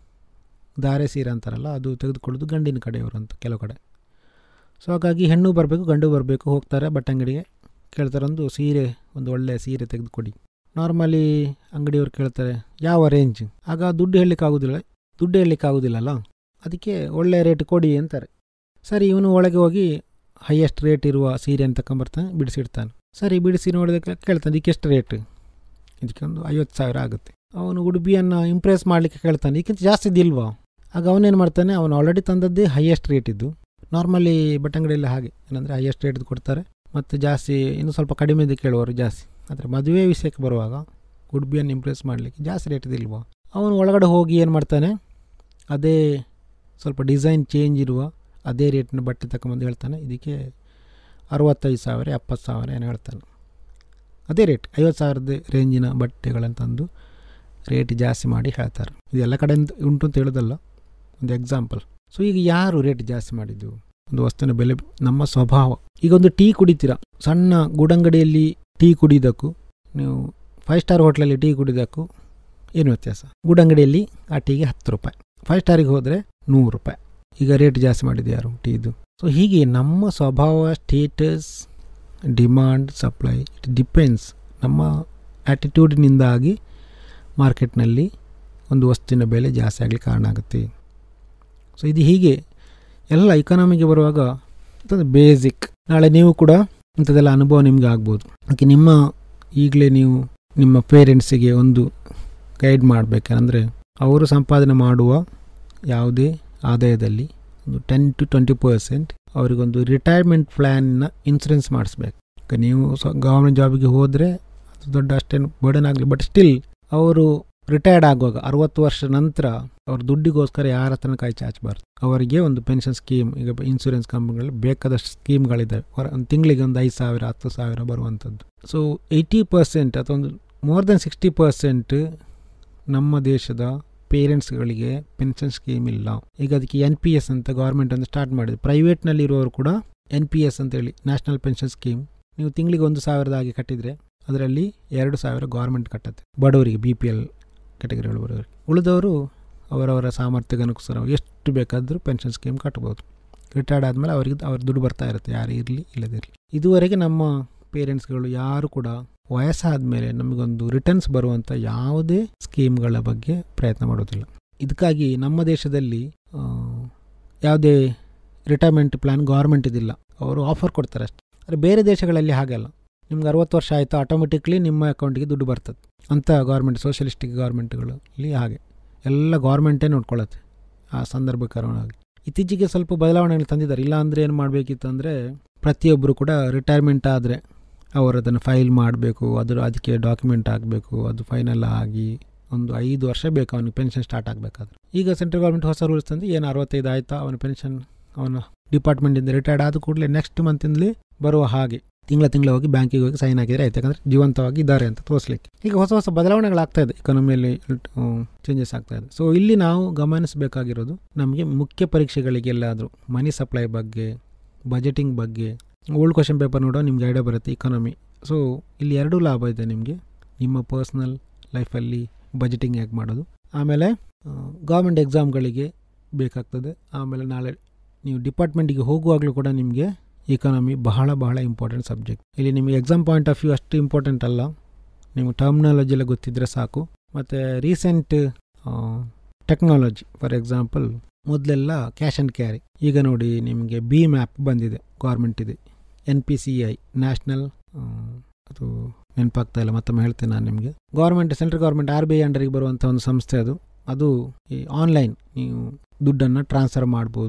ಧಾರೆ ಸೀರೆ ಅಂತಾರಲ್ಲ ಅದು ತೆಗೆದುಕೊಳ್ಳೋದು ಗಂಡಿನ ಕಡೆಯವರು ಅಂತ ಕೆಲವು ಕಡೆ ಸೊ ಹಾಗಾಗಿ ಹೆಣ್ಣು ಬರಬೇಕು ಗಂಡು ಬರಬೇಕು ಹೋಗ್ತಾರೆ ಬಟ್ಟೆ ಅಂಗಡಿಗೆ ಕೇಳ್ತಾರೆ ಒಂದು ಸೀರೆ ಒಂದು ಒಳ್ಳೆಯ ಸೀರೆ ತೆಗೆದುಕೊಡಿ ನಾರ್ಮಲಿ ಅಂಗಡಿಯವ್ರು ಕೇಳ್ತಾರೆ ಯಾವ ರೇಂಜ್ ಆಗ ದುಡ್ಡು ಹೇಳಲಿಕ್ಕೆ ಆಗೋದಿಲ್ಲ ದುಡ್ಡು ಹೇಳಲಿಕ್ಕೆ ಆಗೋದಿಲ್ಲಲ್ಲ ಅದಕ್ಕೆ ಒಳ್ಳೆಯ ರೇಟ್ ಕೊಡಿ ಅಂತಾರೆ ಸರಿ ಇವನು ಒಳಗೆ ಹೋಗಿ ಹೈಯೆಸ್ಟ್ ರೇಟ್ ಇರುವ ಸೀರೆಯನ್ನು ತಗೊಂಬರ್ತಾನೆ ಬಿಡಿಸಿಡ್ತಾನೆ ಸರಿ ಬಿಡಿಸಿ ನೋಡಿದಕ್ಕೆ ಕೇಳ್ತಾನೆ ಇದಕ್ಕೆ ಎಷ್ಟು ರೇಟ್ ಇದಕ್ಕೆ ಒಂದು ಐವತ್ತು ಸಾವಿರ ಆಗುತ್ತೆ ಅವನು ಉಡುಪಿಯನ್ನು ಇಂಪ್ರೆಸ್ ಮಾಡಲಿಕ್ಕೆ ಕೇಳ್ತಾನೆ ಇದಕ್ಕಿಂತ ಜಾಸ್ತಿ ಇದಿಲ್ವಾ ಆಗ ಅವನೇನು ಮಾಡ್ತಾನೆ ಅವನು ಆಲ್ರೆಡಿ ತಂದದ್ದೇ ಹೈಯೆಸ್ಟ್ ರೇಟ್ ಇದ್ದು ನಾರ್ಮಲಿ ಬಟ್ಟೆ ಅಂಗಡಿಯಲ್ಲಿ ಹಾಗೆ ಏನಂದರೆ ಹೈಯೆಸ್ಟ್ ರೇಟ್ ಕೊಡ್ತಾರೆ ಮತ್ತು ಜಾಸ್ತಿ ಇನ್ನು ಸ್ವಲ್ಪ ಕಡಿಮೆದು ಕೇಳುವವರು ಜಾಸ್ತಿ ಆದರೆ ಮದುವೆ ವಿಷಯಕ್ಕೆ ಬರುವಾಗ ಉಡುಪಿಯನ್ನು ಇಂಪ್ರೆಸ್ ಮಾಡಲಿಕ್ಕೆ ಜಾಸ್ತಿ ರೇಟ್ ಇದಿಲ್ವಾ ಅವನು ಒಳಗಡೆ ಹೋಗಿ ಏನು ಮಾಡ್ತಾನೆ ಅದೇ ಸ್ವಲ್ಪ ಡಿಸೈನ್ ಚೇಂಜ್ ಇರುವ ಅದೇ ರೇಟಿನ ಬಟ್ಟೆ ತಗೊಂಬಂದು ಹೇಳ್ತಾನೆ ಇದಕ್ಕೆ ಅರವತ್ತೈದು ಸಾವಿರ ಎಪ್ಪತ್ತು ಸಾವಿರ ಏನು ಹೇಳ್ತಾನೆ ಅದೇ ರೇಟ್ ಐವತ್ತು ಸಾವಿರದ ರೇಂಜಿನ ಬಟ್ಟೆಗಳನ್ನು ತಂದು ರೇಟ್ ಜಾಸ್ತಿ ಮಾಡಿ ಹೇಳ್ತಾರೆ ಇದು ಎಲ್ಲ ಕಡೆಯಿಂದ ಉಂಟು ಅಂತ ಹೇಳೋದಲ್ಲ ಒಂದು ಎಕ್ಸಾಂಪಲ್ ಸೊ ಈಗ ಯಾರು ರೇಟ್ ಜಾಸ್ತಿ ಮಾಡಿದ್ದು ಒಂದು ವಸ್ತುವಿನ ಬೆಲೆ ನಮ್ಮ ಸ್ವಭಾವ ಈಗ ಒಂದು ಟೀ ಕುಡಿತೀರಾ ಸಣ್ಣ ಗೂಡಂಗಡಿಯಲ್ಲಿ ಟೀ ಕುಡಿಯೋದಕ್ಕೂ ನೀವು ಫೈವ್ ಸ್ಟಾರ್ ಹೋಟ್ಲಲ್ಲಿ ಟೀ ಕುಡಿಯೋದಕ್ಕೂ ಏನು ವ್ಯತ್ಯಾಸ ಗೂಡಂಗಡಿಯಲ್ಲಿ ಆ ಟೀಗೆ ಹತ್ತು ರೂಪಾಯಿ ಫೈವ್ ಸ್ಟಾರಿಗೆ ಹೋದರೆ ನೂರು ರೂಪಾಯಿ ಈಗ ರೇಟ್ ಜಾಸ್ತಿ ಮಾಡಿದ್ದು ಯಾರು ಟೀದು ಸೊ ಹೀಗೆ ನಮ್ಮ ಸ್ವಭಾವ status demand supply it depends ನಮ್ಮ ಆ್ಯಟಿಟ್ಯೂಡ್ನಿಂದಾಗಿ ಮಾರ್ಕೆಟ್ನಲ್ಲಿ ಒಂದು ವಸ್ತುವಿನ ಬೆಲೆ ಜಾಸ್ತಿ ಆಗಲಿಕ್ಕೆ ಕಾರಣ ಆಗುತ್ತೆ ಸೊ ಇದು ಹೀಗೆ ಎಲ್ಲ ಇಕಾನಮಿಗೆ ಬರುವಾಗ ಅಂತಂದ್ರೆ ಬೇಸಿಕ್ ನಾಳೆ ನೀವು ಕೂಡ ಇಂಥದ್ದೆಲ್ಲ ಅನುಭವ ನಿಮಗೆ ಆಗ್ಬೋದು ಅದಕ್ಕೆ ನಿಮ್ಮ ಈಗಲೇ ನೀವು ನಿಮ್ಮ ಪೇರೆಂಟ್ಸಿಗೆ ಒಂದು ಗೈಡ್ ಮಾಡಬೇಕಂದ್ರೆ ಅವರು ಸಂಪಾದನೆ ಮಾಡುವ ಯಾವುದೇ ಆದಾಯದಲ್ಲಿ ಒಂದು ಟೆನ್ ಟು ಟ್ವೆಂಟಿ ಪರ್ಸೆಂಟ್ ಅವರಿಗೊಂದು ರಿಟೈರ್ಮೆಂಟ್ ಪ್ಲ್ಯಾನ್ನ ಇನ್ಸೂರೆನ್ಸ್ ಮಾಡಿಸ್ಬೇಕು ಈಗ ನೀವು ಸ ಗೌರ್ಮೆಂಟ್ ಜಾಬಿಗೆ ಹೋದರೆ ಅದು ದೊಡ್ಡ ಅಷ್ಟೇನು ಬರ್ಡನ್ ಆಗಲಿ ಬಟ್ ಸ್ಟಿಲ್ ಅವರು ರಿಟೈರ್ಡ್ ಆಗುವಾಗ ಅರವತ್ತು ವರ್ಷ ನಂತರ ಅವ್ರ ದುಡ್ಡಿಗೋಸ್ಕರ ಯಾರ ಹತ್ರನ ಕೈ ಚಾಚಬಾರ್ದು ಅವರಿಗೆ ಒಂದು ಪೆನ್ಷನ್ ಸ್ಕೀಮ್ ಈಗ ಇನ್ಸೂರೆನ್ಸ್ ಕಂಪ್ನಿಗಳಲ್ಲಿ ಬೇಕಾದಷ್ಟು ಸ್ಕೀಮ್ಗಳಿದ್ದಾವೆ ಹೊರ ಒಂದು ತಿಂಗಳಿಗೆ ಒಂದು ಐದು ಸಾವಿರ ಹತ್ತು ಸಾವಿರ ಬರುವಂಥದ್ದು ಸೊ ಏಯ್ಟಿ ಪರ್ಸೆಂಟ್ ಅಥವಾ ಒಂದು ಮೋರ್ ದೆನ್ ಸಿಕ್ಸ್ಟಿ ಪರ್ಸೆಂಟ್ ನಮ್ಮ ದೇಶದ ಪೇರೆಂಟ್ಸ್ಗಳಿಗೆ ಪೆನ್ಷನ್ ಸ್ಕೀಮ್ ಇಲ್ಲ ಈಗ ಅದಕ್ಕೆ ಎನ್ ಪಿ ಎಸ್ ಅಂತ ಗೌರ್ಮೆಂಟ್ ಒಂದು ಸ್ಟಾರ್ಟ್ ಮಾಡಿದೆ ಪ್ರೈವೇಟ್ನಲ್ಲಿ ಇರುವವರು ಕೂಡ ಎನ್ ಪಿ ಎಸ್ ಅಂತೇಳಿ ನ್ಯಾಷನಲ್ ಪೆನ್ಷನ್ ಸ್ಕೀಮ್ ನೀವು ತಿಂಗಳಿಗೆ ಒಂದು ಸಾವಿರದ ಹಾಗೆ ಕಟ್ಟಿದರೆ ಅದರಲ್ಲಿ ಎರಡು ಸಾವಿರ ಗೌರ್ಮೆಂಟ್ ಕಟ್ಟುತ್ತೆ ಬಡವರಿಗೆ ಬಿ ಪಿ ಎಲ್ ಕೆಟಗರಿಗಳು ಬರೋರಿಗೆ ಉಳಿದವರು ಅವರವರ ಸಾಮರ್ಥ್ಯಗನುಸಾರ ಎಷ್ಟು ಬೇಕಾದರೂ ಪೆನ್ಷನ್ ಸ್ಕೀಮ್ ಕಟ್ಬೋದು ರಿಟೈರ್ಡ್ ಆದಮೇಲೆ ಅವರಿಗೆ ಅವ್ರ ದುಡ್ಡು ಬರ್ತಾ ಇರುತ್ತೆ ಯಾರು ಇರಲಿ ಇಲ್ಲದಿರಲಿ ಇದುವರೆಗೆ ನಮ್ಮ ಪೇರೆಂಟ್ಸ್ಗಳು ಯಾರು ಕೂಡ ವಯಸ್ಸಾದ ಮೇಲೆ ನಮಗೊಂದು ರಿಟರ್ನ್ಸ್ ಬರುವಂಥ ಯಾವುದೇ ಸ್ಕೀಮ್ಗಳ ಬಗ್ಗೆ ಪ್ರಯತ್ನ ಮಾಡೋದಿಲ್ಲ ಇದಕ್ಕಾಗಿ ನಮ್ಮ ದೇಶದಲ್ಲಿ ಆ, ಯಾವುದೇ ರಿಟೈರ್ಮೆಂಟ್ ಪ್ಲ್ಯಾನ್ ಗೌರ್ಮೆಂಟ್ ಇದಿಲ್ಲ ಅವರು ಆಫರ್ ಕೊಡ್ತಾರೆ ಅಷ್ಟೇ ಆದರೆ ಬೇರೆ ದೇಶಗಳಲ್ಲಿ ಹಾಗಲ್ಲ ನಿಮ್ಗೆ ಅರವತ್ತು ವರ್ಷ ಆಯಿತು ಆಟೋಮೆಟಿಕ್ಲಿ ನಿಮ್ಮ ಅಕೌಂಟಿಗೆ ದುಡ್ಡು ಬರ್ತದೆ ಅಂಥ ಗೌರ್ಮೆಂಟ್ ಸೋಷಲಿಸ್ಟಿಕ್ ಗೌರ್ಮೆಂಟ್ಗಳು ಇಲ್ಲಿ ಹಾಗೆ ಎಲ್ಲ ಗೌರ್ಮೆಂಟೇ ನೋಡ್ಕೊಳ್ಳುತ್ತೆ ಆ ಸಂದರ್ಭಕರವಾಗಿ ಇತ್ತೀಚೆಗೆ ಸ್ವಲ್ಪ ಬದಲಾವಣೆಗಳು ತಂದಿದ್ದಾರೆ ಇಲ್ಲ ಅಂದರೆ ಏನು ಮಾಡಬೇಕಿತ್ತು ಅಂದರೆ ಪ್ರತಿಯೊಬ್ಬರು ಕೂಡ ರಿಟೈರ್ಮೆಂಟ್ ಆದರೆ ಅವರು ಅದನ್ನು ಫೈಲ್ ಮಾಡಬೇಕು ಅದರ ಅದಕ್ಕೆ ಡಾಕ್ಯುಮೆಂಟ್ ಆಗಬೇಕು ಅದು ಫೈನಲ್ ಆಗಿ ಒಂದು ಐದು ವರ್ಷ ಬೇಕು ಅವನಿಗೆ ಪೆನ್ಷನ್ ಸ್ಟಾರ್ಟ್ ಆಗಬೇಕಾದ್ರೆ ಈಗ ಸೆಂಟ್ರಲ್ ಗೌರ್ಮೆಂಟ್ ಹೊಸ ರೂಲ್ಸ್ ತಂದು ಏನು ಅರವತ್ತೈದು ಆಯಿತಾ ಅವನ ಪೆನ್ಷನ್ ಅವನ ಡಿಪಾರ್ಟ್ಮೆಂಟಿಂದ ರಿಟೈರ್ಡ್ ಆದ ಕೂಡಲೇ ನೆಕ್ಸ್ಟ್ ಮಂತಿಂದಲೇ ಬರುವ ಹಾಗೆ ತಿಂಗಳ ತಿಂಗಳ ಹೋಗಿ ಬ್ಯಾಂಕಿಗೆ ಹೋಗಿ ಸೈನ್ ಹಾಕಿದರೆ ಆಯ್ತು ಯಾಕಂದರೆ ಜೀವಂತವಾಗಿ ಇದ್ದಾರೆ ಅಂತ ತೋರಿಸ್ಲಿಕ್ಕೆ ಈಗ ಹೊಸ ಹೊಸ ಬದಲಾವಣೆಗಳಾಗ್ತಾ ಇದೆ ಇಕಾನಮಿಯಲ್ಲಿ ಚೇಂಜಸ್ ಆಗ್ತಾ ಇದೆ ಸೊ ಇಲ್ಲಿ ನಾವು ಗಮನಿಸಬೇಕಾಗಿರೋದು ನಮಗೆ ಮುಖ್ಯ ಪರೀಕ್ಷೆಗಳಿಗೆ ಎಲ್ಲಾದರೂ ಮನಿ ಸಪ್ಲೈ ಬಗ್ಗೆ ಬಜೆಟಿಂಗ್ ಬಗ್ಗೆ ಓಲ್ಡ್ ಕ್ವಶನ್ ಪೇಪರ್ ನೋಡೋ ನಿಮ್ಗೆ ಐಡಿಯಾ ಬರುತ್ತೆ ಇಕಾನಮಿ ಸೊ ಇಲ್ಲಿ ಎರಡೂ ಲಾಭ ಇದೆ ನಿಮಗೆ ನಿಮ್ಮ ಪರ್ಸ್ನಲ್ ಲೈಫಲ್ಲಿ ಬಜೆಟಿಂಗ್ ಹೇಗೆ ಮಾಡೋದು ಆಮೇಲೆ ಗೌರ್ಮೆಂಟ್ ಎಕ್ಸಾಮ್ಗಳಿಗೆ ಬೇಕಾಗ್ತದೆ ಆಮೇಲೆ ನಾಳೆ ನೀವು ಡಿಪಾರ್ಟ್ಮೆಂಟಿಗೆ ಹೋಗುವಾಗಲೂ ಕೂಡ ನಿಮಗೆ ಇಕಾನಮಿ ಬಹಳ ಬಹಳ ಇಂಪಾರ್ಟೆಂಟ್ ಸಬ್ಜೆಕ್ಟ್ ಇಲ್ಲಿ ನಿಮಗೆ ಎಕ್ಸಾಮ್ ಪಾಯಿಂಟ್ ಆಫ್ ವ್ಯೂ ಅಷ್ಟು ಇಂಪಾರ್ಟೆಂಟ್ ಅಲ್ಲ ನಿಮಗೆ ಟರ್ಮಿನಾಲಜಿ ಎಲ್ಲ ಗೊತ್ತಿದ್ದರೆ ಸಾಕು ಮತ್ತು ರೀಸೆಂಟ್ ಟೆಕ್ನಾಲಜಿ ಫಾರ್ ಎಕ್ಸಾಂಪಲ್ ಮೊದಲೆಲ್ಲ ಕ್ಯಾಶ್ ಆ್ಯಂಡ್ ಕ್ಯಾರಿ ಈಗ ನೋಡಿ ನಿಮಗೆ ಬಿ ಮ್ಯಾಪ್ ಬಂದಿದೆ ಗೌರ್ಮೆಂಟ್ ಇದೆ N P C I national ಅದು ನೆನಪಾಗ್ತಾ ಇಲ್ಲ ಮತ್ತೊಮ್ಮೆ ಹೇಳ್ತೇನೆ ನಾನು ನಿಮಗೆ government central government R B I ಅಂಡರಿಗೆ ಬರುವಂಥ ಒಂದು ಸಂಸ್ಥೆ ಅದು ಅದು ಈ ಆನ್ಲೈನ್ ನೀವು ದುಡ್ಡನ್ನು ಟ್ರಾನ್ಸ್ಫರ್ ಮಾಡ್ಬೋದು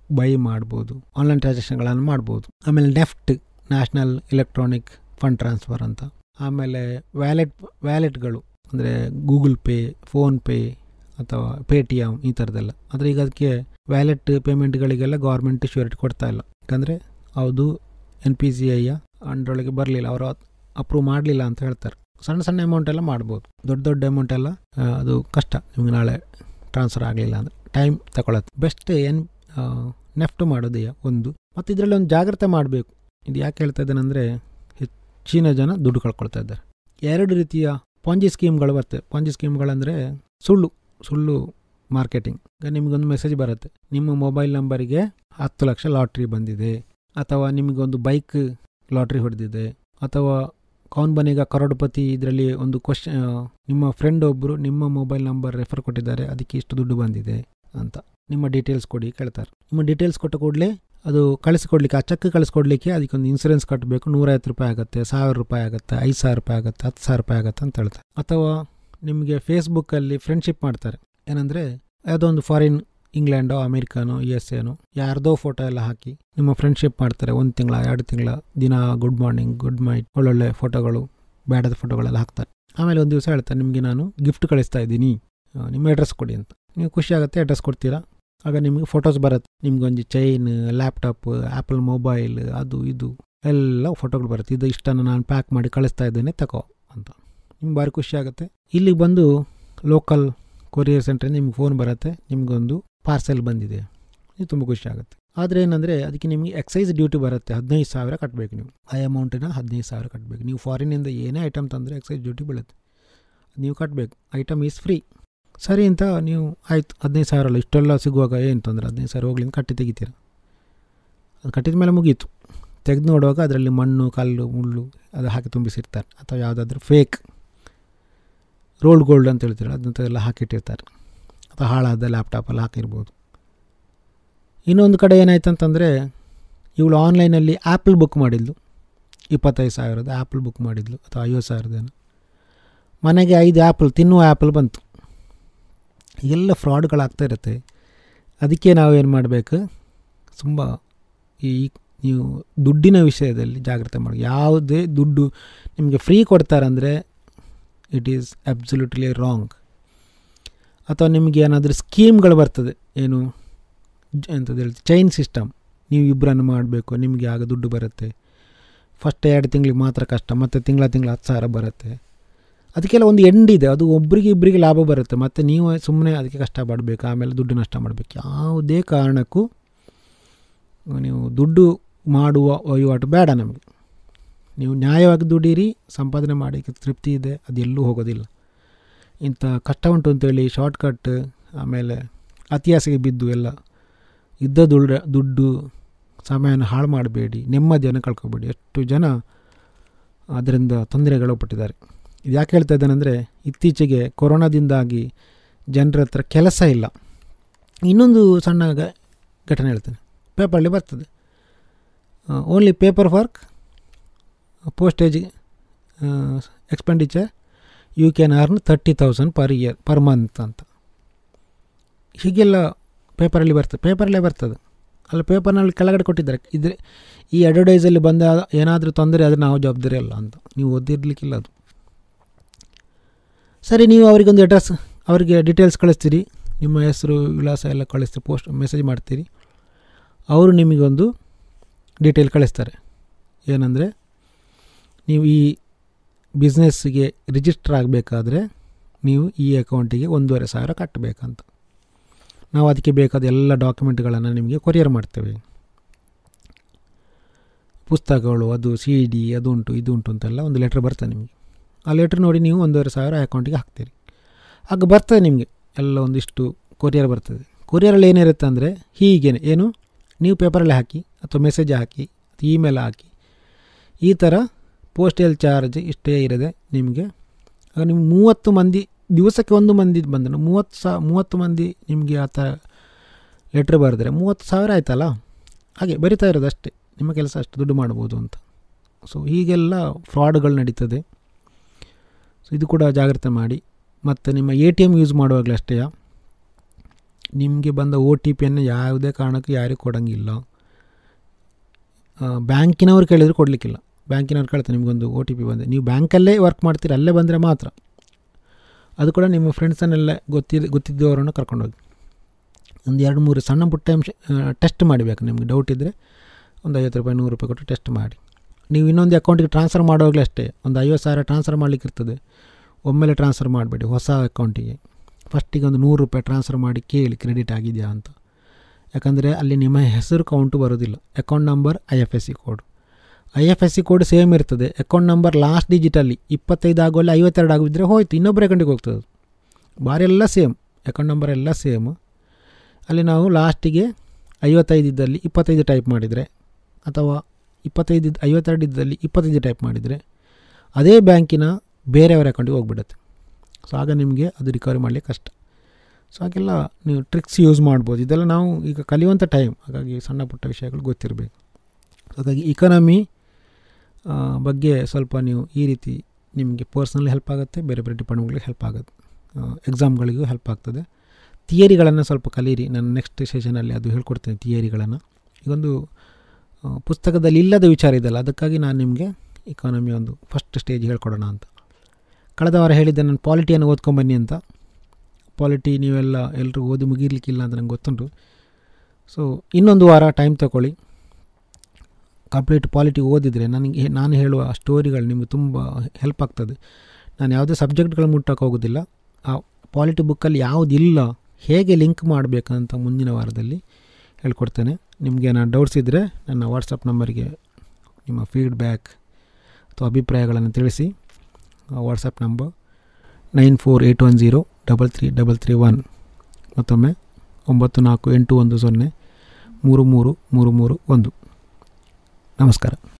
ಬೈ ಮಾಡ್ಬೋದು ಆನ್ಲೈನ್ ಟ್ರಾನ್ಸಾಕ್ಷನ್ಗಳನ್ನು ಮಾಡ್ಬೋದು ಆಮೇಲೆ NEFT national electronic fund transfer ಅಂತ ಆಮೇಲೆ ವ್ಯಾಲೆಟ್ ವ್ಯಾಲೆಟ್ಗಳು ಅಂದರೆ ಗೂಗಲ್ ಪೇ ಫೋನ್ಪೇ ಅಥವಾ ಪೇಟಿಎಮ್ ಈ ಥರದ್ದೆಲ್ಲ ಆದರೆ ಈಗ ಅದಕ್ಕೆ ವ್ಯಾಲೆಟ್ ಪೇಮೆಂಟ್ಗಳಿಗೆಲ್ಲ ಗೌರ್ಮೆಂಟ್ ಶ್ಯೂರಿಟಿ ಕೊಡ್ತಾ ಇಲ್ಲ ಯಾಕಂದರೆ ಅದು ಎನ್ ಪಿ ಸಿ ಐಯ ಅಂಡ್ರೊಳಗೆ ಬರಲಿಲ್ಲ ಅವರು ಅಪ್ರೂವ್ ಮಾಡಲಿಲ್ಲ ಅಂತ ಹೇಳ್ತಾರೆ ಸಣ್ಣ ಸಣ್ಣ ಅಮೌಂಟ್ ಎಲ್ಲ ಮಾಡ್ಬೋದು ದೊಡ್ಡ ದೊಡ್ಡ ಅಮೌಂಟ್ ಎಲ್ಲ ಆ, ಅದು ಕಷ್ಟ ನಿಮ್ಗೆ ನಾಳೆ ಟ್ರಾನ್ಸ್ಫರ್ ಆಗಲಿಲ್ಲ ಅಂದರೆ ಟೈಮ್ ತಗೊಳತ್ತೆ ಬೆಸ್ಟ್ ಏನು ನೆಫ್ಟ್ ಮಾಡೋದೆಯಾ ಒಂದು ಮತ್ತು ಇದರಲ್ಲಿ ಒಂದು ಜಾಗ್ರತೆ ಮಾಡಬೇಕು ಇದು ಯಾಕೆ ಹೇಳ್ತಾ ಇದ್ದೇನೆಂದರೆ ಹೆಚ್ಚಿನ ಜನ ದುಡ್ಡು ಕಳ್ಕೊಳ್ತಾ ಇದ್ದಾರೆ ಎರಡು ರೀತಿಯ ಪಾಂಜಿ ಸ್ಕೀಮ್ಗಳು ಬರ್ತವೆ ಪಾಂಜಿ ಸ್ಕೀಮ್ಗಳಂದರೆ ಸುಳ್ಳು ಸುಳ್ಳು ಮಾರ್ಕೆಟಿಂಗ್ ಈಗ ನಿಮಗೊಂದು ಮೆಸೇಜ್ ಬರುತ್ತೆ ನಿಮ್ಮ ಮೊಬೈಲ್ ನಂಬರಿಗೆ ಹತ್ತು ಲಕ್ಷ ಲಾಟ್ರಿ ಬಂದಿದೆ ಅಥವಾ ನಿಮಗೊಂದು ಬೈಕ್ ಲಾಟ್ರಿ ಹೊಡೆದಿದೆ ಅಥವಾ ಕೌನ್ ಬನೇಗ ಕರೋಡ್ಪತಿ ಇದರಲ್ಲಿ ಒಂದು ಕ್ವಶನ್ ನಿಮ್ಮ ಫ್ರೆಂಡ್ ಒಬ್ಬರು ನಿಮ್ಮ ಮೊಬೈಲ್ ನಂಬರ್ ರೆಫರ್ ಕೊಟ್ಟಿದ್ದಾರೆ ಅದಕ್ಕೆ ಇಷ್ಟು ದುಡ್ಡು ಬಂದಿದೆ ಅಂತ ನಿಮ್ಮ ಡೀಟೇಲ್ಸ್ ಕೊಡಿ ಕೇಳ್ತಾರೆ ನಿಮ್ಮ ಡೀಟೇಲ್ಸ್ ಕೊಟ್ಟ ಕೂಡಲೇ ಅದು ಕಳಿಸ್ಕೊಡ್ಲಿಕ್ಕೆ ಆ ಚೆಕ್ ಕಳಿಸ್ಕೊಡ್ಲಿಕ್ಕೆ ಅದಕ್ಕೊಂದು ಇನ್ಸೂರೆನ್ಸ್ ಕಟ್ಟಬೇಕು ನೂರೈವತ್ತು ರೂಪಾಯಿ ಆಗುತ್ತೆ ಸಾವಿರ ರೂಪಾಯಿ ಆಗುತ್ತೆ ಐದು ಸಾವಿರ ರೂಪಾಯಿ ಆಗುತ್ತೆ ಹತ್ತು ಸಾವಿರ ರೂಪಾಯಿ ಆಗುತ್ತೆ ಅಂತ ಹೇಳ್ತಾರೆ ಅಥವಾ ನಿಮಗೆ ಫೇಸ್ಬುಕ್ಕಲ್ಲಿ ಫ್ರೆಂಡ್ಶಿಪ್ ಮಾಡ್ತಾರೆ ಏನಂದರೆ ಯಾವುದೋ ಒಂದು ಫಾರಿನ್ ಇಂಗ್ಲೆಂಡೋ ಅಮೇರಿಕಾನೋ ಯು ಎಸ್ ಎನೋ ಯಾರ್ದೋ ಫೋಟೋ ಎಲ್ಲ ಹಾಕಿ ನಿಮ್ಮ ಫ್ರೆಂಡ್ಶಿಪ್ ಮಾಡ್ತಾರೆ ಒಂದು ತಿಂಗಳ ಎರಡು ತಿಂಗಳ ದಿನ ಗುಡ್ ಮಾರ್ನಿಂಗ್ ಗುಡ್ ನೈಟ್ ಒಳ್ಳೊಳ್ಳೆ ಫೋಟೋಗಳು ಬ್ಯಾಡದ ಫೋಟೋಗಳೆಲ್ಲ ಹಾಕ್ತಾರೆ ಆಮೇಲೆ ಒಂದು ದಿವಸ ಹೇಳ್ತಾರೆ ನಿಮಗೆ ನಾನು ಗಿಫ್ಟ್ ಕಳಿಸ್ತಾ ಇದ್ದೀನಿ ಆ, ನಿಮ್ಮ ಅಡ್ರೆಸ್ ಕೊಡಿ ಅಂತ ನೀವು ಖುಷಿ ಆಗುತ್ತೆ ಅಡ್ರೆಸ್ ಕೊಡ್ತೀರಾ ಆಗ ನಿಮಗೆ ಫೋಟೋಸ್ ಬರುತ್ತೆ ನಿಮ್ಗೊಂದು ಚೈನ್ ಲ್ಯಾಪ್ಟಾಪ್ ಆ್ಯಪಲ್ ಮೊಬೈಲ್ ಅದು ಇದು ಎಲ್ಲ ಫೋಟೋಗಳು ಬರುತ್ತೆ ಇದು ಇಷ್ಟನ್ನು ನಾನು ಪ್ಯಾಕ್ ಮಾಡಿ ಕಳಿಸ್ತಾ ಇದ್ದೇನೆ ತಗೋ ಅಂತ ನಿಮ್ಗೆ ಭಾರಿ ಖುಷಿ ಆಗುತ್ತೆ ಇಲ್ಲಿಗೆ ಬಂದು ಲೋಕಲ್ ಕೊರಿಯರ್ ಸೆಂಟ್ರಿಂದ ನಿಮ್ಗೆ ಫೋನ್ ಬರುತ್ತೆ ನಿಮಗೊಂದು ಪಾರ್ಸೆಲ್ ಬಂದಿದೆ ಇದು ತುಂಬ ಖುಷಿ ಆಗುತ್ತೆ ಆದರೆ ಏನಂದರೆ ಅದಕ್ಕೆ ನಿಮಗೆ ಎಕ್ಸೈಸ್ ಡ್ಯೂಟಿ ಬರುತ್ತೆ ಹದಿನೈದು ಸಾವಿರ ಕಟ್ಟಬೇಕು ನೀವು ಆ ಅಮೌಂಟಿನ ಹದಿನೈದು ಸಾವಿರ ಕಟ್ಟಬೇಕು ನೀವು ಫಾರಿನಿಂದ ಏನೇ ಐಟಮ್ ತಂದರೆ ಎಕ್ಸೈಸ್ ಡ್ಯೂಟಿ ಬೀಳುತ್ತೆ ನೀವು ಕಟ್ಟಬೇಕು ಐಟಮ್ ಈಸ್ ಫ್ರೀ ಸರಿ ಅಂತ ನೀವು ಆಯ್ತು ಹದಿನೈದು ಸಾವಿರ ಅಲ್ಲ ಇಷ್ಟೆಲ್ಲ ಸಿಗುವಾಗ ಏನು ತೊಂದರೆ ಹದಿನೈದು ಸಾವಿರ ಹೋಗ್ಲಿ ಅಂತ ಕಟ್ಟಿ ತೆಗಿತೀರ ಅದು ಕಟ್ಟಿದ ಮೇಲೆ ಮುಗೀತು ತೆಗೆದು ನೋಡುವಾಗ ಅದರಲ್ಲಿ ಮಣ್ಣು ಕಲ್ಲು ಮುಳ್ಳು ಅದು ಹಾಕಿ ತುಂಬಿಸಿರ್ತಾರೆ ಅಥವಾ ಯಾವುದಾದ್ರೂ ಫೇಕ್ ರೋಲ್ಡ್ ಗೋಲ್ಡ್ ಅಂತ ಹೇಳ್ತಾರೆ ಅದಂತೆಲ್ಲ ಹಾಕಿಟ್ಟಿರ್ತಾರೆ ಅಥವಾ ಹಾಳಾದ ಲ್ಯಾಪ್ಟಾಪಲ್ಲಿ ಹಾಕಿರ್ಬೋದು ಇನ್ನೊಂದು ಕಡೆ ಏನಾಯ್ತು ಅಂತಂದರೆ ಇವಳು ಆನ್ಲೈನಲ್ಲಿ ಆ್ಯಪಲ್ ಬುಕ್ ಮಾಡಿದ್ಲು ಇಪ್ಪತ್ತೈದು ಸಾವಿರದ ಆ್ಯಪಲ್ ಬುಕ್ ಮಾಡಿದ್ಲು ಅಥವಾ ಐವತ್ತು ಸಾವಿರದೇನು ಮನೆಗೆ ಐದು ಆ್ಯಪಲ್ ತಿನ್ನುವ ಆ್ಯಪಲ್ ಬಂತು ಎಲ್ಲ ಫ್ರಾಡ್ಗಳಾಗ್ತಾ ಇರುತ್ತೆ ಅದಕ್ಕೆ ನಾವು ಏನು ಮಾಡಬೇಕು ತುಂಬ ಈ ನೀವು ದುಡ್ಡಿನ ವಿಷಯದಲ್ಲಿ ಜಾಗ್ರತೆ ಮಾಡಿ ಯಾವುದೇ ದುಡ್ಡು ನಿಮಗೆ ಫ್ರೀ ಕೊಡ್ತಾರಂದರೆ ಇಟ್ ಈಸ್ ಅಬ್ಸಲ್ಯೂಟ್ಲಿ ರಾಂಗ್ ಅಥವಾ ನಿಮಗೆ ಏನಾದರೂ ಸ್ಕೀಮ್ಗಳು ಬರ್ತದೆ ಏನು ಜ- ಎಂಥದ್ದು ಹೇಳ್ತೀವಿ ಚೈನ್ ಸಿಸ್ಟಮ್ ನೀವು ಇಬ್ಬರನ್ನು ಮಾಡಬೇಕು ನಿಮಗೆ ಆಗ ದುಡ್ಡು ಬರುತ್ತೆ ಫಸ್ಟ್ ಎರಡು ತಿಂಗಳಿಗೆ ಮಾತ್ರ ಕಷ್ಟ ಮತ್ತು ತಿಂಗಳ ತಿಂಗಳ ಹತ್ತು ಸಾವಿರ ಬರುತ್ತೆ ಅದಕ್ಕೆಲ್ಲ ಒಂದು ಎಂಡ್ ಇದೆ ಅದು ಒಬ್ಬರಿಗೆ ಇಬ್ಬರಿಗೆ ಲಾಭ ಬರುತ್ತೆ ಮತ್ತು ನೀವು ಸುಮ್ಮನೆ ಅದಕ್ಕೆ ಕಷ್ಟಪಡಬೇಕು ಆಮೇಲೆ ದುಡ್ಡು ನಷ್ಟ ಮಾಡಬೇಕು ಯಾವುದೇ ಕಾರಣಕ್ಕೂ ನೀವು ದುಡ್ಡು ಮಾಡುವ ವಹಿವಾಟು ಬೇಡ ನಮಗೆ ನೀವು ನ್ಯಾಯವಾಗಿ ದುಡೀರಿ ಸಂಪಾದನೆ ಮಾಡಿ ತೃಪ್ತಿ ಇದೆ ಅದು ಎಲ್ಲೂ ಹೋಗೋದಿಲ್ಲ ಇಂಥ ಕಷ್ಟ ಉಂಟು ಅಂತೇಳಿ ಶಾರ್ಟ್ಕಟ್ ಆಮೇಲೆ ಅತಿಯಾಸೆಗೆ ಬಿದ್ದು ಎಲ್ಲ ಇದ್ದ ದುಡ್ಡು ದುಡ್ಡು ಸಮಯನ ಹಾಳು ಮಾಡಬೇಡಿ ನೆಮ್ಮದಿಯನ್ನು ಕಳ್ಕೊಬೇಡಿ ಎಷ್ಟು ಜನ ಅದರಿಂದ ತೊಂದರೆಗಳು ಪಟ್ಟಿದ್ದಾರೆ ಇದು ಯಾಕೆ ಹೇಳ್ತಾ ಇದ್ದೇನೆಂದರೆ ಇತ್ತೀಚೆಗೆ ಕೊರೋನಾದಿಂದಾಗಿ ಜನರ ಹತ್ರ ಕೆಲಸ ಇಲ್ಲ ಇನ್ನೊಂದು ಸಣ್ಣ ಗ- ಘಟನೆ ಹೇಳ್ತೇನೆ ಪೇಪರಲ್ಲಿ ಬರ್ತದೆ only paper work postage expenditure you can earn thirty thousand per year per month ಅಂತ ಹೀಗೆಲ್ಲ ಪೇಪರಲ್ಲಿ ಬರ್ತದೆ ಪೇಪರಲ್ಲೇ ಬರ್ತದೆ ಅಲ್ಲಿ ಪೇಪರ್ನಲ್ಲಿ ಕೆಳಗಡೆ ಕೊಟ್ಟಿದ್ದಾರೆ ಇದ್ರೆ ಈ ಅಡ್ವರ್ಟೈಸಲ್ಲಿ ಬಂದ ಏನಾದರೂ ತೊಂದರೆ ಆದರೆ ನಾವು ಜವಾಬ್ದಾರಿ ಅಲ್ಲ ಅಂತ ನೀವು ಓದಿರ್ಲಿಕ್ಕಿಲ್ಲ ಅದು ಸರಿ ನೀವು ಅವರಿಗೊಂದು ಅಡ್ರೆಸ್ ಅವರಿಗೆ ಡೀಟೇಲ್ಸ್ ಕಳಿಸ್ತೀರಿ ನಿಮ್ಮ ಹೆಸರು ವಿಳಾಸ ಎಲ್ಲ ಕಳಿಸ್ತೀರಿ ಪೋಸ್ಟ್ ಮೆಸೇಜ್ ಮಾಡ್ತೀರಿ ಅವರು ನಿಮಗೊಂದು ಡೀಟೇಲ್ ಕಳಿಸ್ತಾರೆ ಏನಂದರೆ ನೀವು ಈ ಬಿಸ್ನೆಸ್ಸಿಗೆ ರಿಜಿಸ್ಟರ್ ಆಗಬೇಕಾದ್ರೆ ನೀವು ಈ ಅಕೌಂಟಿಗೆ ಒಂದೂವರೆ ಸಾವಿರ ಕಟ್ಟಬೇಕಂತ ನಾವು ಅದಕ್ಕೆ ಬೇಕಾದ ಎಲ್ಲ ಡಾಕ್ಯುಮೆಂಟ್ಗಳನ್ನು ನಿಮಗೆ ಕೊರಿಯರ್ ಮಾಡ್ತೇವೆ ಪುಸ್ತಕಗಳು ಅದು ಸಿ ಡಿ ಅದು ಉಂಟು ಇದು ಉಂಟು ಅಂತೆಲ್ಲ ಒಂದು ಲೆಟ್ರ್ ಬರ್ತದೆ ನಿಮಗೆ ಆ ಲೆಟ್ರ್ ನೋಡಿ ನೀವು ಒಂದೂವರೆ ಸಾವಿರ ಅಕೌಂಟಿಗೆ ಹಾಕ್ತೀರಿ ಆಗ ಬರ್ತದೆ ನಿಮಗೆ ಎಲ್ಲ ಒಂದಿಷ್ಟು ಕೊರಿಯರ್ ಬರ್ತದೆ ಕೊರಿಯರಲ್ಲಿ ಏನಿರುತ್ತೆ ಅಂದರೆ ಹೀಗೇನೆ ಏನು ನೀವು ಪೇಪರಲ್ಲಿ ಹಾಕಿ ಅಥವಾ ಮೆಸೇಜ್ ಹಾಕಿ ಅಥವಾ ಇಮೇಲ್ ಹಾಕಿ ಈ ಥರ ಪೋಸ್ಟಲ್ ಚಾರ್ಜ್ ಇಷ್ಟೇ ಇರದೆ ನಿಮಗೆ ಆಗ ನೀವು ಮೂವತ್ತು ಮಂದಿ ದಿವಸಕ್ಕೆ ಒಂದು ಮಂದಿ ಬಂದರು ಮೂವತ್ತು ಸಾ ಮೂವತ್ತು ಮಂದಿ ನಿಮಗೆ ಆ ಥರ ಲೆಟ್ರ್ ಬರೆದ್ರೆ ಮೂವತ್ತು ಸಾವಿರ ಆಯ್ತಲ್ಲ ಹಾಗೆ ಬರಿತಾ ಇರೋದು ಅಷ್ಟೇ ನಿಮ್ಮ ಕೆಲಸ ಅಷ್ಟು ದುಡ್ಡು ಮಾಡ್ಬೋದು ಅಂತ ಸೊ ಹೀಗೆಲ್ಲ ಫ್ರಾಡ್ಗಳು ನಡೀತದೆ ಸೊ ಇದು ಕೂಡ ಜಾಗ್ರತೆ ಮಾಡಿ ಮತ್ತು ನಿಮ್ಮ ಎ ಟಿ ಎಮ್ ಯೂಸ್ ಮಾಡುವಾಗಲೂ ಅಷ್ಟೇ ನಿಮಗೆ ಬಂದ ಒ ಟಿ ಪಿಯನ್ನು ಯಾವುದೇ ಕಾರಣಕ್ಕೂ ಯಾರಿಗೂ ಕೊಡೋಂಗಿಲ್ಲ ಬ್ಯಾಂಕಿನವ್ರು ಕೇಳಿದ್ರು ಕೊಡಲಿಕ್ಕಿಲ್ಲ ಬ್ಯಾಂಕಿನವ್ರು ಕೇಳ್ತಾರೆ ನಿಮಗೊಂದು ಒ ಟಿ ಪಿ ಬಂದೆ ನೀವು ಬ್ಯಾಂಕಲ್ಲೇ ವರ್ಕ್ ಮಾಡ್ತೀರಿ ಅಲ್ಲೇ ಬಂದರೆ ಮಾತ್ರ ಅದು ಕೂಡ ನಿಮ್ಮ ಫ್ರೆಂಡ್ಸನ್ನೆಲ್ಲ ಗೊತ್ತಿದ್ದ ಗೊತ್ತಿದ್ದವರನ್ನು ಕರ್ಕೊಂಡೋಗಿ ಒಂದು ಎರಡು ಮೂರು ಸಣ್ಣ ಪುಟ್ಟ ಅಂಶ ಟೆಸ್ಟ್ ಮಾಡಬೇಕು ನಿಮಗೆ ಡೌಟ್ ಇದ್ದರೆ ಒಂದು ಐವತ್ತು ರೂಪಾಯಿ ನೂರು ರೂಪಾಯಿ ಕೊಟ್ಟು ಟೆಸ್ಟ್ ಮಾಡಿ ನೀವು ಇನ್ನೊಂದು ಅಕೌಂಟಿಗೆ ಟ್ರಾನ್ಸ್ಫರ್ ಮಾಡುವಾಗಲೇ ಅಷ್ಟೇ ಒಂದು ಐವತ್ತು ಸಾವಿರ ಟ್ರಾನ್ಸ್ಫರ್ ಮಾಡಲಿಕ್ಕೆ ಇರ್ತದೆ ಒಮ್ಮೆಲೆ ಟ್ರಾನ್ಸ್ಫರ್ ಮಾಡಬೇಡಿ ಹೊಸ ಅಕೌಂಟಿಗೆ ಫಸ್ಟಿಗೆ ಒಂದು ನೂರು ರೂಪಾಯಿ ಟ್ರಾನ್ಸ್ಫರ್ ಮಾಡಿ ಕೇಳಿ ಕ್ರೆಡಿಟ್ ಆಗಿದೆಯಾ ಅಂತ ಯಾಕಂದರೆ ಅಲ್ಲಿ ನಿಮ್ಮ ಹೆಸರು ಕೌಂಟು ಬರೋದಿಲ್ಲ account number I F S C code I F S C code same ಇರ್ತದೆ ಅಕೌಂಟ್ ನಂಬರ್ ಲಾಸ್ಟ್ ಡಿಜಿಟಲ್ಲಿ ಇಪ್ಪತ್ತೈದು ಆಗೋಲ್ಲ ಐವತ್ತೆರಡು ಆಗಿದ್ದರೆ ಹೋಯ್ತು ಇನ್ನೊಬ್ಬರ ಅಕೌಂಟಿಗೆ ಹೋಗ್ತದೆ ಬಾರಿ ಎಲ್ಲ ಸೇಮ್ ಅಕೌಂಟ್ ನಂಬರ್ ಎಲ್ಲ ಸೇಮ್ ಅಲ್ಲಿ ನಾವು ಲಾಸ್ಟಿಗೆ ಐವತ್ತೈದು ಇದ್ದಲ್ಲಿ ಇಪ್ಪತ್ತೈದು ಟೈಪ್ ಮಾಡಿದರೆ ಅಥವಾ ಇಪ್ಪತ್ತೈದು ಇದ್ದು ಐವತ್ತೆರಡು ಇದ್ದಲ್ಲಿ ಇಪ್ಪತ್ತೈದು ಟೈಪ್ ಮಾಡಿದರೆ ಅದೇ ಬ್ಯಾಂಕಿನ ಬೇರೆಯವರ ಅಕೌಂಟಿಗೆ ಹೋಗ್ಬಿಡುತ್ತೆ ಸೊ ಆಗ ನಿಮಗೆ ಅದು ರಿಕವರಿ ಮಾಡಲಿಕ್ಕೆ ಕಷ್ಟ ಸೊ ಹಾಗೆಲ್ಲ ನೀವು ಟ್ರಿಕ್ಸ್ ಯೂಸ್ ಮಾಡ್ಬೋದು ಇದೆಲ್ಲ ನಾವು ಈಗ ಕಲಿಯುವಂಥ ಟೈಮ್ ಹಾಗಾಗಿ ಸಣ್ಣ ಪುಟ್ಟ ವಿಷಯಗಳು ಗೊತ್ತಿರಬೇಕು ಹಾಗಾಗಿ ಇಕಾನಮಿ ಬಗ್ಗೆ ಸ್ವಲ್ಪ ನೀವು ಈ ರೀತಿ ನಿಮಗೆ ಪರ್ಸ್ನಲಿ ಹೆಲ್ಪ್ ಆಗುತ್ತೆ ಬೇರೆ ಬೇರೆ ಡಿಪಾರ್ಟ್ಮೆಂಟ್ಗಳಿಗೆ ಹೆಲ್ಪ್ ಆಗುತ್ತೆ ಎಕ್ಸಾಮ್ಗಳಿಗೂ ಹೆಲ್ಪ್ ಆಗ್ತದೆ ಥಿಯರಿಗಳನ್ನು ಸ್ವಲ್ಪ ಕಲೀರಿ ನಾನು ನೆಕ್ಸ್ಟ್ ಸೆಷನಲ್ಲಿ ಅದು ಹೇಳ್ಕೊಡ್ತೇನೆ ಥಿಯರಿಗಳನ್ನು ಈಗೊಂದು ಪುಸ್ತಕದಲ್ಲಿ ಇಲ್ಲದ ವಿಚಾರ ಇದೆಯಲ್ಲ ಅದಕ್ಕಾಗಿ ನಾನು ನಿಮಗೆ ಇಕಾನಮಿ ಒಂದು ಫಸ್ಟ್ ಸ್ಟೇಜ್ ಹೇಳ್ಕೊಡೋಣ ಅಂತ ಕಳೆದ ವಾರ ಹೇಳಿದ್ದೆ ನಾನು ಪಾಲಿಟಿಯನ್ನು ಓದ್ಕೊಂಬನ್ನಿ ಅಂತ ಪಾಲಿಟಿ ನೀವೆಲ್ಲ ಎಲ್ಲರೂ ಓದಿ ಮುಗಿರ್ಲಿಕ್ಕಿಲ್ಲ ಅಂತ ನಂಗೆ ಗೊತ್ತುಂಟು ಸೊ ಇನ್ನೊಂದು ವಾರ ಟೈಮ್ ತಗೊಳ್ಳಿ ಕಂಪ್ಲೀಟ್ ಪಾಲಿಟಿ ಓದಿದರೆ ನನಗೆ ನಾನು ಹೇಳುವ ಸ್ಟೋರಿಗಳು ನಿಮಗೆ ತುಂಬ ಹೆಲ್ಪ್ ಆಗ್ತದೆ ನಾನು ಯಾವುದೇ ಸಬ್ಜೆಕ್ಟ್ಗಳು ಮುಟ್ಟಕ್ಕೆ ಹೋಗೋದಿಲ್ಲ ಆ ಪಾಲಿಟಿ ಬುಕ್ಕಲ್ಲಿ ಯಾವುದಿಲ್ಲ ಹೇಗೆ ಲಿಂಕ್ ಮಾಡಬೇಕಂತ ಮುಂದಿನ ವಾರದಲ್ಲಿ ಹೇಳ್ಕೊಡ್ತೇನೆ ನಿಮಗೆ ನಾನು ಡೌಟ್ಸ್ ಇದ್ದರೆ ನನ್ನ ವಾಟ್ಸಪ್ ನಂಬರಿಗೆ ನಿಮ್ಮ ಫೀಡ್ಬ್ಯಾಕ್ ಅಥವಾ ಅಭಿಪ್ರಾಯಗಳನ್ನು ತಿಳಿಸಿ WhatsApp number nine four eight one zero double three double three one ಮತ್ತೊಮ್ಮೆ ಒಂಬತ್ತು ನಾಲ್ಕು ಎಂಟು ಒಂದು ಸೊನ್ನೆ ಮೂರು ಮೂರು ಮೂರು ಮೂರು ಒಂದು ನಮಸ್ಕಾರ